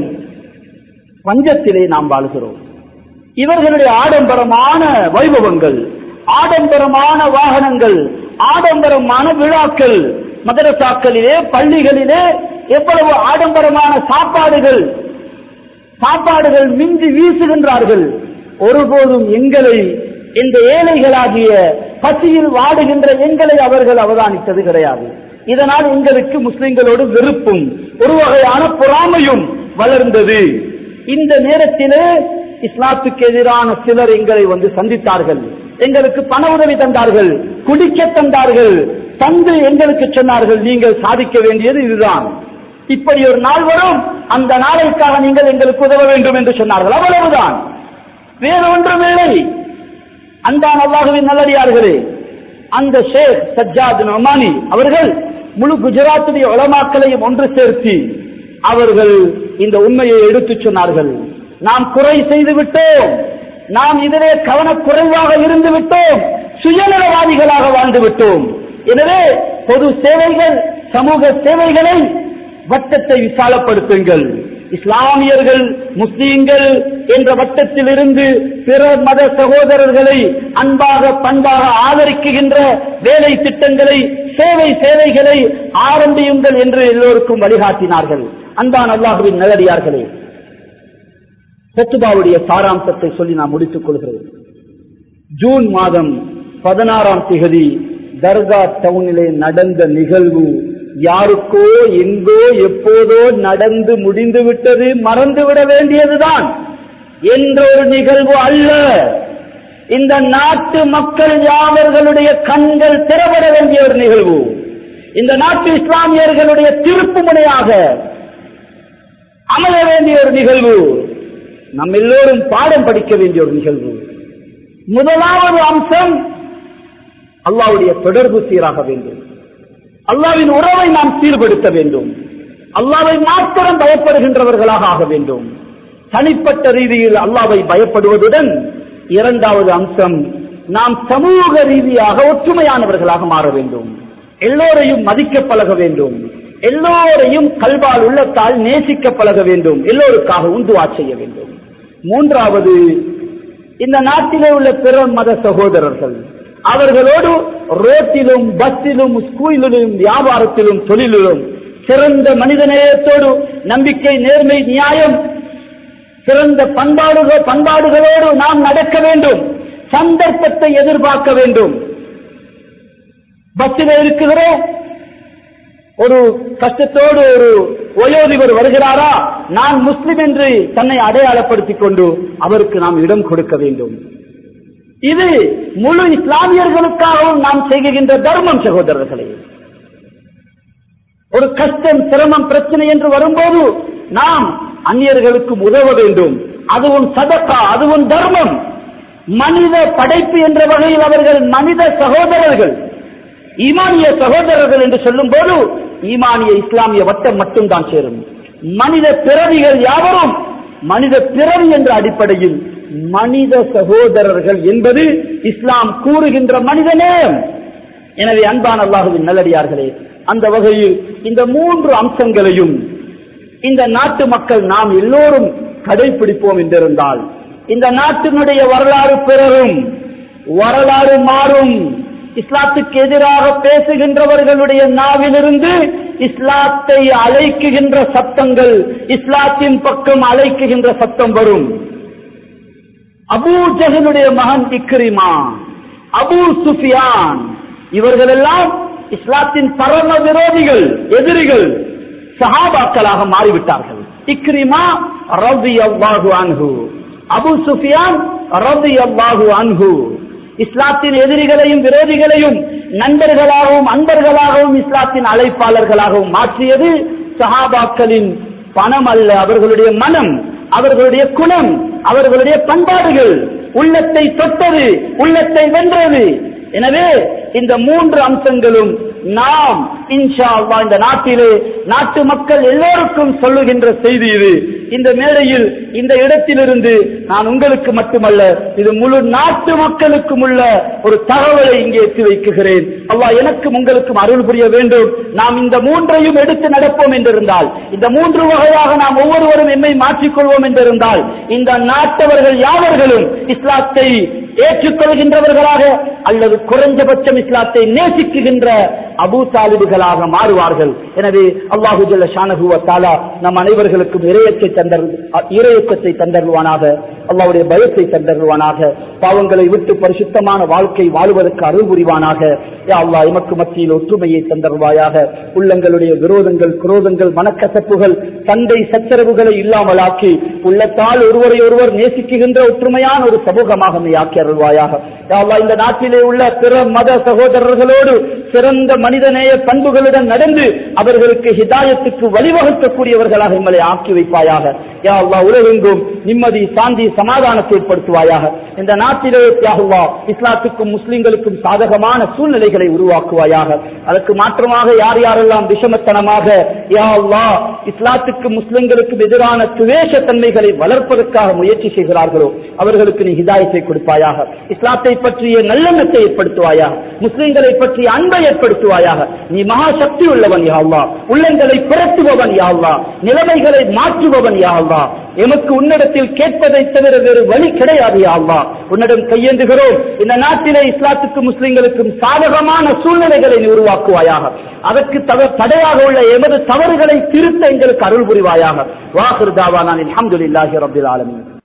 பஞ்சத்திலே நாம் வாழ்கிறோம் இவர்களுடைய ஆடம்பரமான வைபவங்கள் ஆடம்பரமான வாகனங்கள் ஆடம்பரமான விழாக்கள் மதரசாக்களிலே பள்ளிகளிலே எவ்வளவு ஆடம்பரமான சாப்பாடுகள் சாப்பாடுகள் மிஞ்சி வீசுகின்றார்கள் ஒருபோதும் எங்களை இந்த ஏழைகளாகிய பசியில் வாடுகின்ற எங்களை அவர்கள் அவதானித்தது கிடையாது இதனால் எங்களுக்கு முஸ்லிம்களோடு வெறுப்பும் ஒரு வகையான பொறாமையும் வளர்ந்தது இந்த நேரத்திலே இஸ்லாத்துக்கு எதிரான சிலர் எங்களை வந்து சந்தித்தார்கள் எங்களுக்கு பண உதவி தந்தார்கள் குடிக்க தந்தார்கள் தந்து எங்களுக்கு சொன்னார்கள் நீங்கள் சாதிக்க வேண்டியது இதுதான் இப்படி ஒரு நாள் வரும் அந்த நாளைக்காக நீங்கள் எங்களுக்கு உதவ வேண்டும் என்று சொன்னார்கள் அவ்வளவுதான் வேறு ஒன்றுமில்லை அந்த அல்லாஹுவின் நல்லடியார்களே அந்த ஷேக் சஜ்ஜாத் நொமானி அவர்கள் முழு குஜராத்துடைய உலமாக்களையும் ஒன்று சேர்த்து அவர்கள் இந்த உண்மையை எடுத்துச் சொன்னார்கள் நாம் குறை செய்து விட்டோம் நாம் இதிலே கவனக்குறைவாக இருந்து விட்டோம் சுயநலவாதிகளாக வாழ்ந்து விட்டோம் எனவே பொது சேவைகள் சமூக சேவைகளை வட்டத்தை விசாலப்படுத்துங்கள் இஸ்லாமியர்கள் முஸ்லீம்கள் என்ற வட்டத்தில் இருந்து பிற மத சகோதரர்களை அன்பாக பண்பாக ஆதரிக்குகின்ற வேலை திட்டங்களை சேவை சேவைகளை ஆரம்பியுங்கள் என்று எல்லோருக்கும் வழிகாட்டினார்கள் அன்பான் அல்லாஹுவின் நல்லடியார்களே சத்துபாவுடைய சாராம்சத்தை சொல்லி நான் முடித்துக் கொள்கிறேன் ஜூன் மாதம் பதினாறாம் திகதி தர்கா டவுனிலே நடந்த நிகழ்வு யாருக்கோ எங்கோ எப்போதோ நடந்து முடிந்து விட்டது மறந்துவிட வேண்டியதுதான் என்ற ஒரு நிகழ்வு அல்ல இந்த நாட்டு மக்கள் யாவர்களுடைய கண்கள் திறப்பட வேண்டிய ஒரு நிகழ்வு இந்த நாட்டு இஸ்லாமியர்களுடைய திருப்பு முனையாக அமர வேண்டிய ஒரு நிகழ்வு நம் எல்லோரும் பாடம் படிக்க வேண்டிய ஒரு நிகழ்வு முதலாவது அம்சம் அல்லாவுடைய தொடர்பு சீராக வேண்டும் அல்லாவின் உறவை நாம் சீர்படுத்த வேண்டும் அல்லாவை மாத்திரம் பயப்படுகின்றவர்களாக ஆக வேண்டும் தனிப்பட்ட ரீதியில் அல்லாவை பயப்படுவதுடன் இரண்டாவது அம்சம் நாம் சமூக ரீதியாக ஒற்றுமையானவர்களாக மாற வேண்டும் எல்லோரையும் மதிக்க பழக வேண்டும் எல்லோரையும் கல்வால் உள்ளத்தால் நேசிக்க பழக வேண்டும் எல்லோருக்காக உந்துவா செய்ய வேண்டும் மூன்றாவது இந்த நாட்டிலே உள்ள பிற மத சகோதரர்கள் அவர்களோடு ரோட்டிலும் பஸ்ஸிலும் ஸ்கூலிலும் வியாபாரத்திலும் தொழிலிலும் சிறந்த மனிதநேயத்தோடு நம்பிக்கை நேர்மை நியாயம் சிறந்த பண்பாடுகள் பண்பாடுகளோடு நாம் நடக்க வேண்டும் சந்தர்ப்பத்தை எதிர்பார்க்க வேண்டும் பஸ்ஸில் இருக்குகிறோம் ஒரு கஷ்டத்தோடு ஒரு வயோதிபர் வருகிறாரா நான் முஸ்லிம் என்று தன்னை அடையாளப்படுத்திக் கொண்டு அவருக்கு நாம் இடம் கொடுக்க வேண்டும் இது முழு இஸ்லாமியர்களுக்காகவும் நாம் செய்கின்ற தர்மம் சகோதரர்களே ஒரு கஷ்டம் சிரமம் பிரச்சனை என்று வரும்போது நாம் அந்நியர்களுக்கு உதவ வேண்டும் அதுவும் சதக்கா அதுவும் தர்மம் மனித படைப்பு என்ற வகையில் அவர்கள் மனித சகோதரர்கள் ஈமானிய சகோதரர்கள் என்று சொல்லும் போது ஈமானிய இஸ்லாமிய வட்டம் மட்டும்தான் சேரும் மனித பிறவிகள் யாவரும் மனித பிறவி என்ற அடிப்படையில் மனித சகோதரர்கள் என்பது இஸ்லாம் கூறுகின்ற மனிதநேயம் எனவே அன்பான அல்லாஹுவின் நல்லடியார்களே அந்த வகையில் இந்த மூன்று அம்சங்களையும் இந்த நாட்டு மக்கள் நாம் எல்லோரும் கடைபிடிப்போம் என்றிருந்தால் இந்த நாட்டினுடைய வரலாறு பிறரும் வரலாறு மாறும் இஸ்லாத்துக்கு எதிராக பேசுகின்றவர்களுடைய நாவிலிருந்து இஸ்லாத்தை அழைக்குகின்ற சத்தங்கள் இஸ்லாத்தின் பக்கம் அழைக்குகின்ற சத்தம் வரும் அபூ ஜஹலுடைய மகன் இக்ரிமா அபூ சுஃபியான் இவர்களெல்லாம் இஸ்லாத்தின் பரம விரோதிகள் எதிரிகள் சஹாபாக்களாக மாறிவிட்டார்கள் இக்ரிமா ரவி அவ்வாஹு அன்ஹு அபு சுஃபியான் ரவி அவ்வாஹு அன்ஹு இஸ்லாத்தின் எதிரிகளையும் விரோதிகளையும் நண்பர்களாகவும் அன்பர்களாகவும் இஸ்லாத்தின் அழைப்பாளர்களாகவும் மாற்றியது சஹாபாக்களின் பணம் அல்ல அவர்களுடைய மனம் அவர்களுடைய குணம் அவர்களுடைய பண்பாடுகள் உள்ளத்தை தொட்டது உள்ளத்தை வென்றது எனவே இந்த மூன்று அம்சங்களும் நாம் இன்ஷா அல்லாஹ் இந்த நாட்டிலே நாட்டு மக்கள் எல்லோருக்கும் சொல்லுகின்ற செய்தி இது இந்த மேடையில் இந்த இடத்திலிருந்து நான் உங்களுக்கு மட்டுமல்ல இது முழு நாட்டு மக்களுக்கும் உள்ள ஒரு தகவலை இங்கே எத்தி வைக்குகிறேன் அல்லாஹ் எனக்கும் உங்களுக்கும் அருள் புரிய வேண்டும் நாம் இந்த மூன்றையும் எடுத்து நடப்போம் என்றிருந்தால் இந்த மூன்று வகையாக நாம் ஒவ்வொருவரும் எம்மை மாற்றிக்கொள்வோம் என்றிருந்தால் இந்த நாட்டவர்கள் யாவர்களும் இஸ்லாத்தை ஏற்றுக்கொள்கின்றவர்களாக அல்லது குறைஞ்சபட்சம் இஸ்லாத்தை நேசிக்குகின்ற அபூ தாலிபுகளாக மாறுவார்கள் எனவே அல்லாஹு ஜல்ல ஷானஹுவ தாலா நம் அனைவர்களுக்கும் இரையத்தை தந்தர் இரையக்கத்தை தந்தருவானாக அல்லாவுடைய பயத்தை தந்தருவானாக பாவங்களை விட்டு பரிசுத்தமான வாழ்க்கை வாழ்வதற்கு அருள் புரிவானாக யா அல்லாஹ் எமக்கு மத்தியில் ஒற்றுமையை தந்தருவாயாக உள்ளங்களுடைய விரோதங்கள் குரோதங்கள் மனக்கசப்புகள் சண்டை சச்சரவுகளை இல்லாமலாக்கி உள்ளத்தால் ஒருவரை ஒருவர் நேசிக்குகின்ற ஒற்றுமையான ஒரு சமூகமாக நீ ஆக்கி அருள்வாயாக யா அல்லாஹ் இந்த நாட்டிலே உள்ள பிற மத சகோதரர்களோடு சிறந்த மனிதநேய பண்புகளுடன் நடந்து அவர்களுக்கு ஹிதாயத்துக்கு வழிவகுக்கக்கூடியவர்களாக எங்களை ஆக்கி வைப்பாயாக யா அல்லாஹ் உலகெங்கும் நிம்மதி சாந்தி சமாதானத்தை ஏற்படுத்துவாயாக இந்த நாட்டிலே யாஹுவா இஸ்லாத்துக்கும் முஸ்லிம்களுக்கும் சாதகமான சூழ்நிலைகளை உருவாக்குவாயாக அதற்கு மாற்றமாக யார் யாரெல்லாம் விஷமத்தனமாக யா அல்லாஹ் இஸ்லாத்துக்கும் முஸ்லிம்களுக்கும் எதிரான துவேஷத்தன்மைகளை வளர்ப்பதற்காக முயற்சி செய்கிறார்களோ அவர்களுக்கு நீ ஹிதாயத்தை கொடுப்பாயாக இஸ்லாத்தை பற்றிய நல்லெண்ணத்தை ஏற்படுத்துவாயாக முஸ்லிம்களை பற்றிய அன்பை ஏற்படுத்துவாயாக நீ மகா சக்தி உள்ளவன் யா அல்லாஹ் உள்ளங்களை புரட்டுபவன் யா அல்லாஹ் நிலைமைகளை மாற்றுபவன் யா அல்லாஹ் எமக்கு உன்னிடத்தில் கேட்பதை தவிர வேறு வழி கிடையாது யா அல்லாஹ் உன்னிடம் கையேந்துகிறோம் இந்த நாட்டிலே இஸ்லாத்துக்கும் முஸ்லிம்களுக்கும் சாதகமான சூழ்நிலைகளை நீ உருவாக்குவாயாக அதற்கு தவ- தடையாக உள்ள எமது தவறுகளை திருத்த எங்களுக்கு அருள் புரிவாயாக வாஹிர் தாவா நான் அல்ஹம்துலில்லாஹி ரப்பில் ஆலமீன்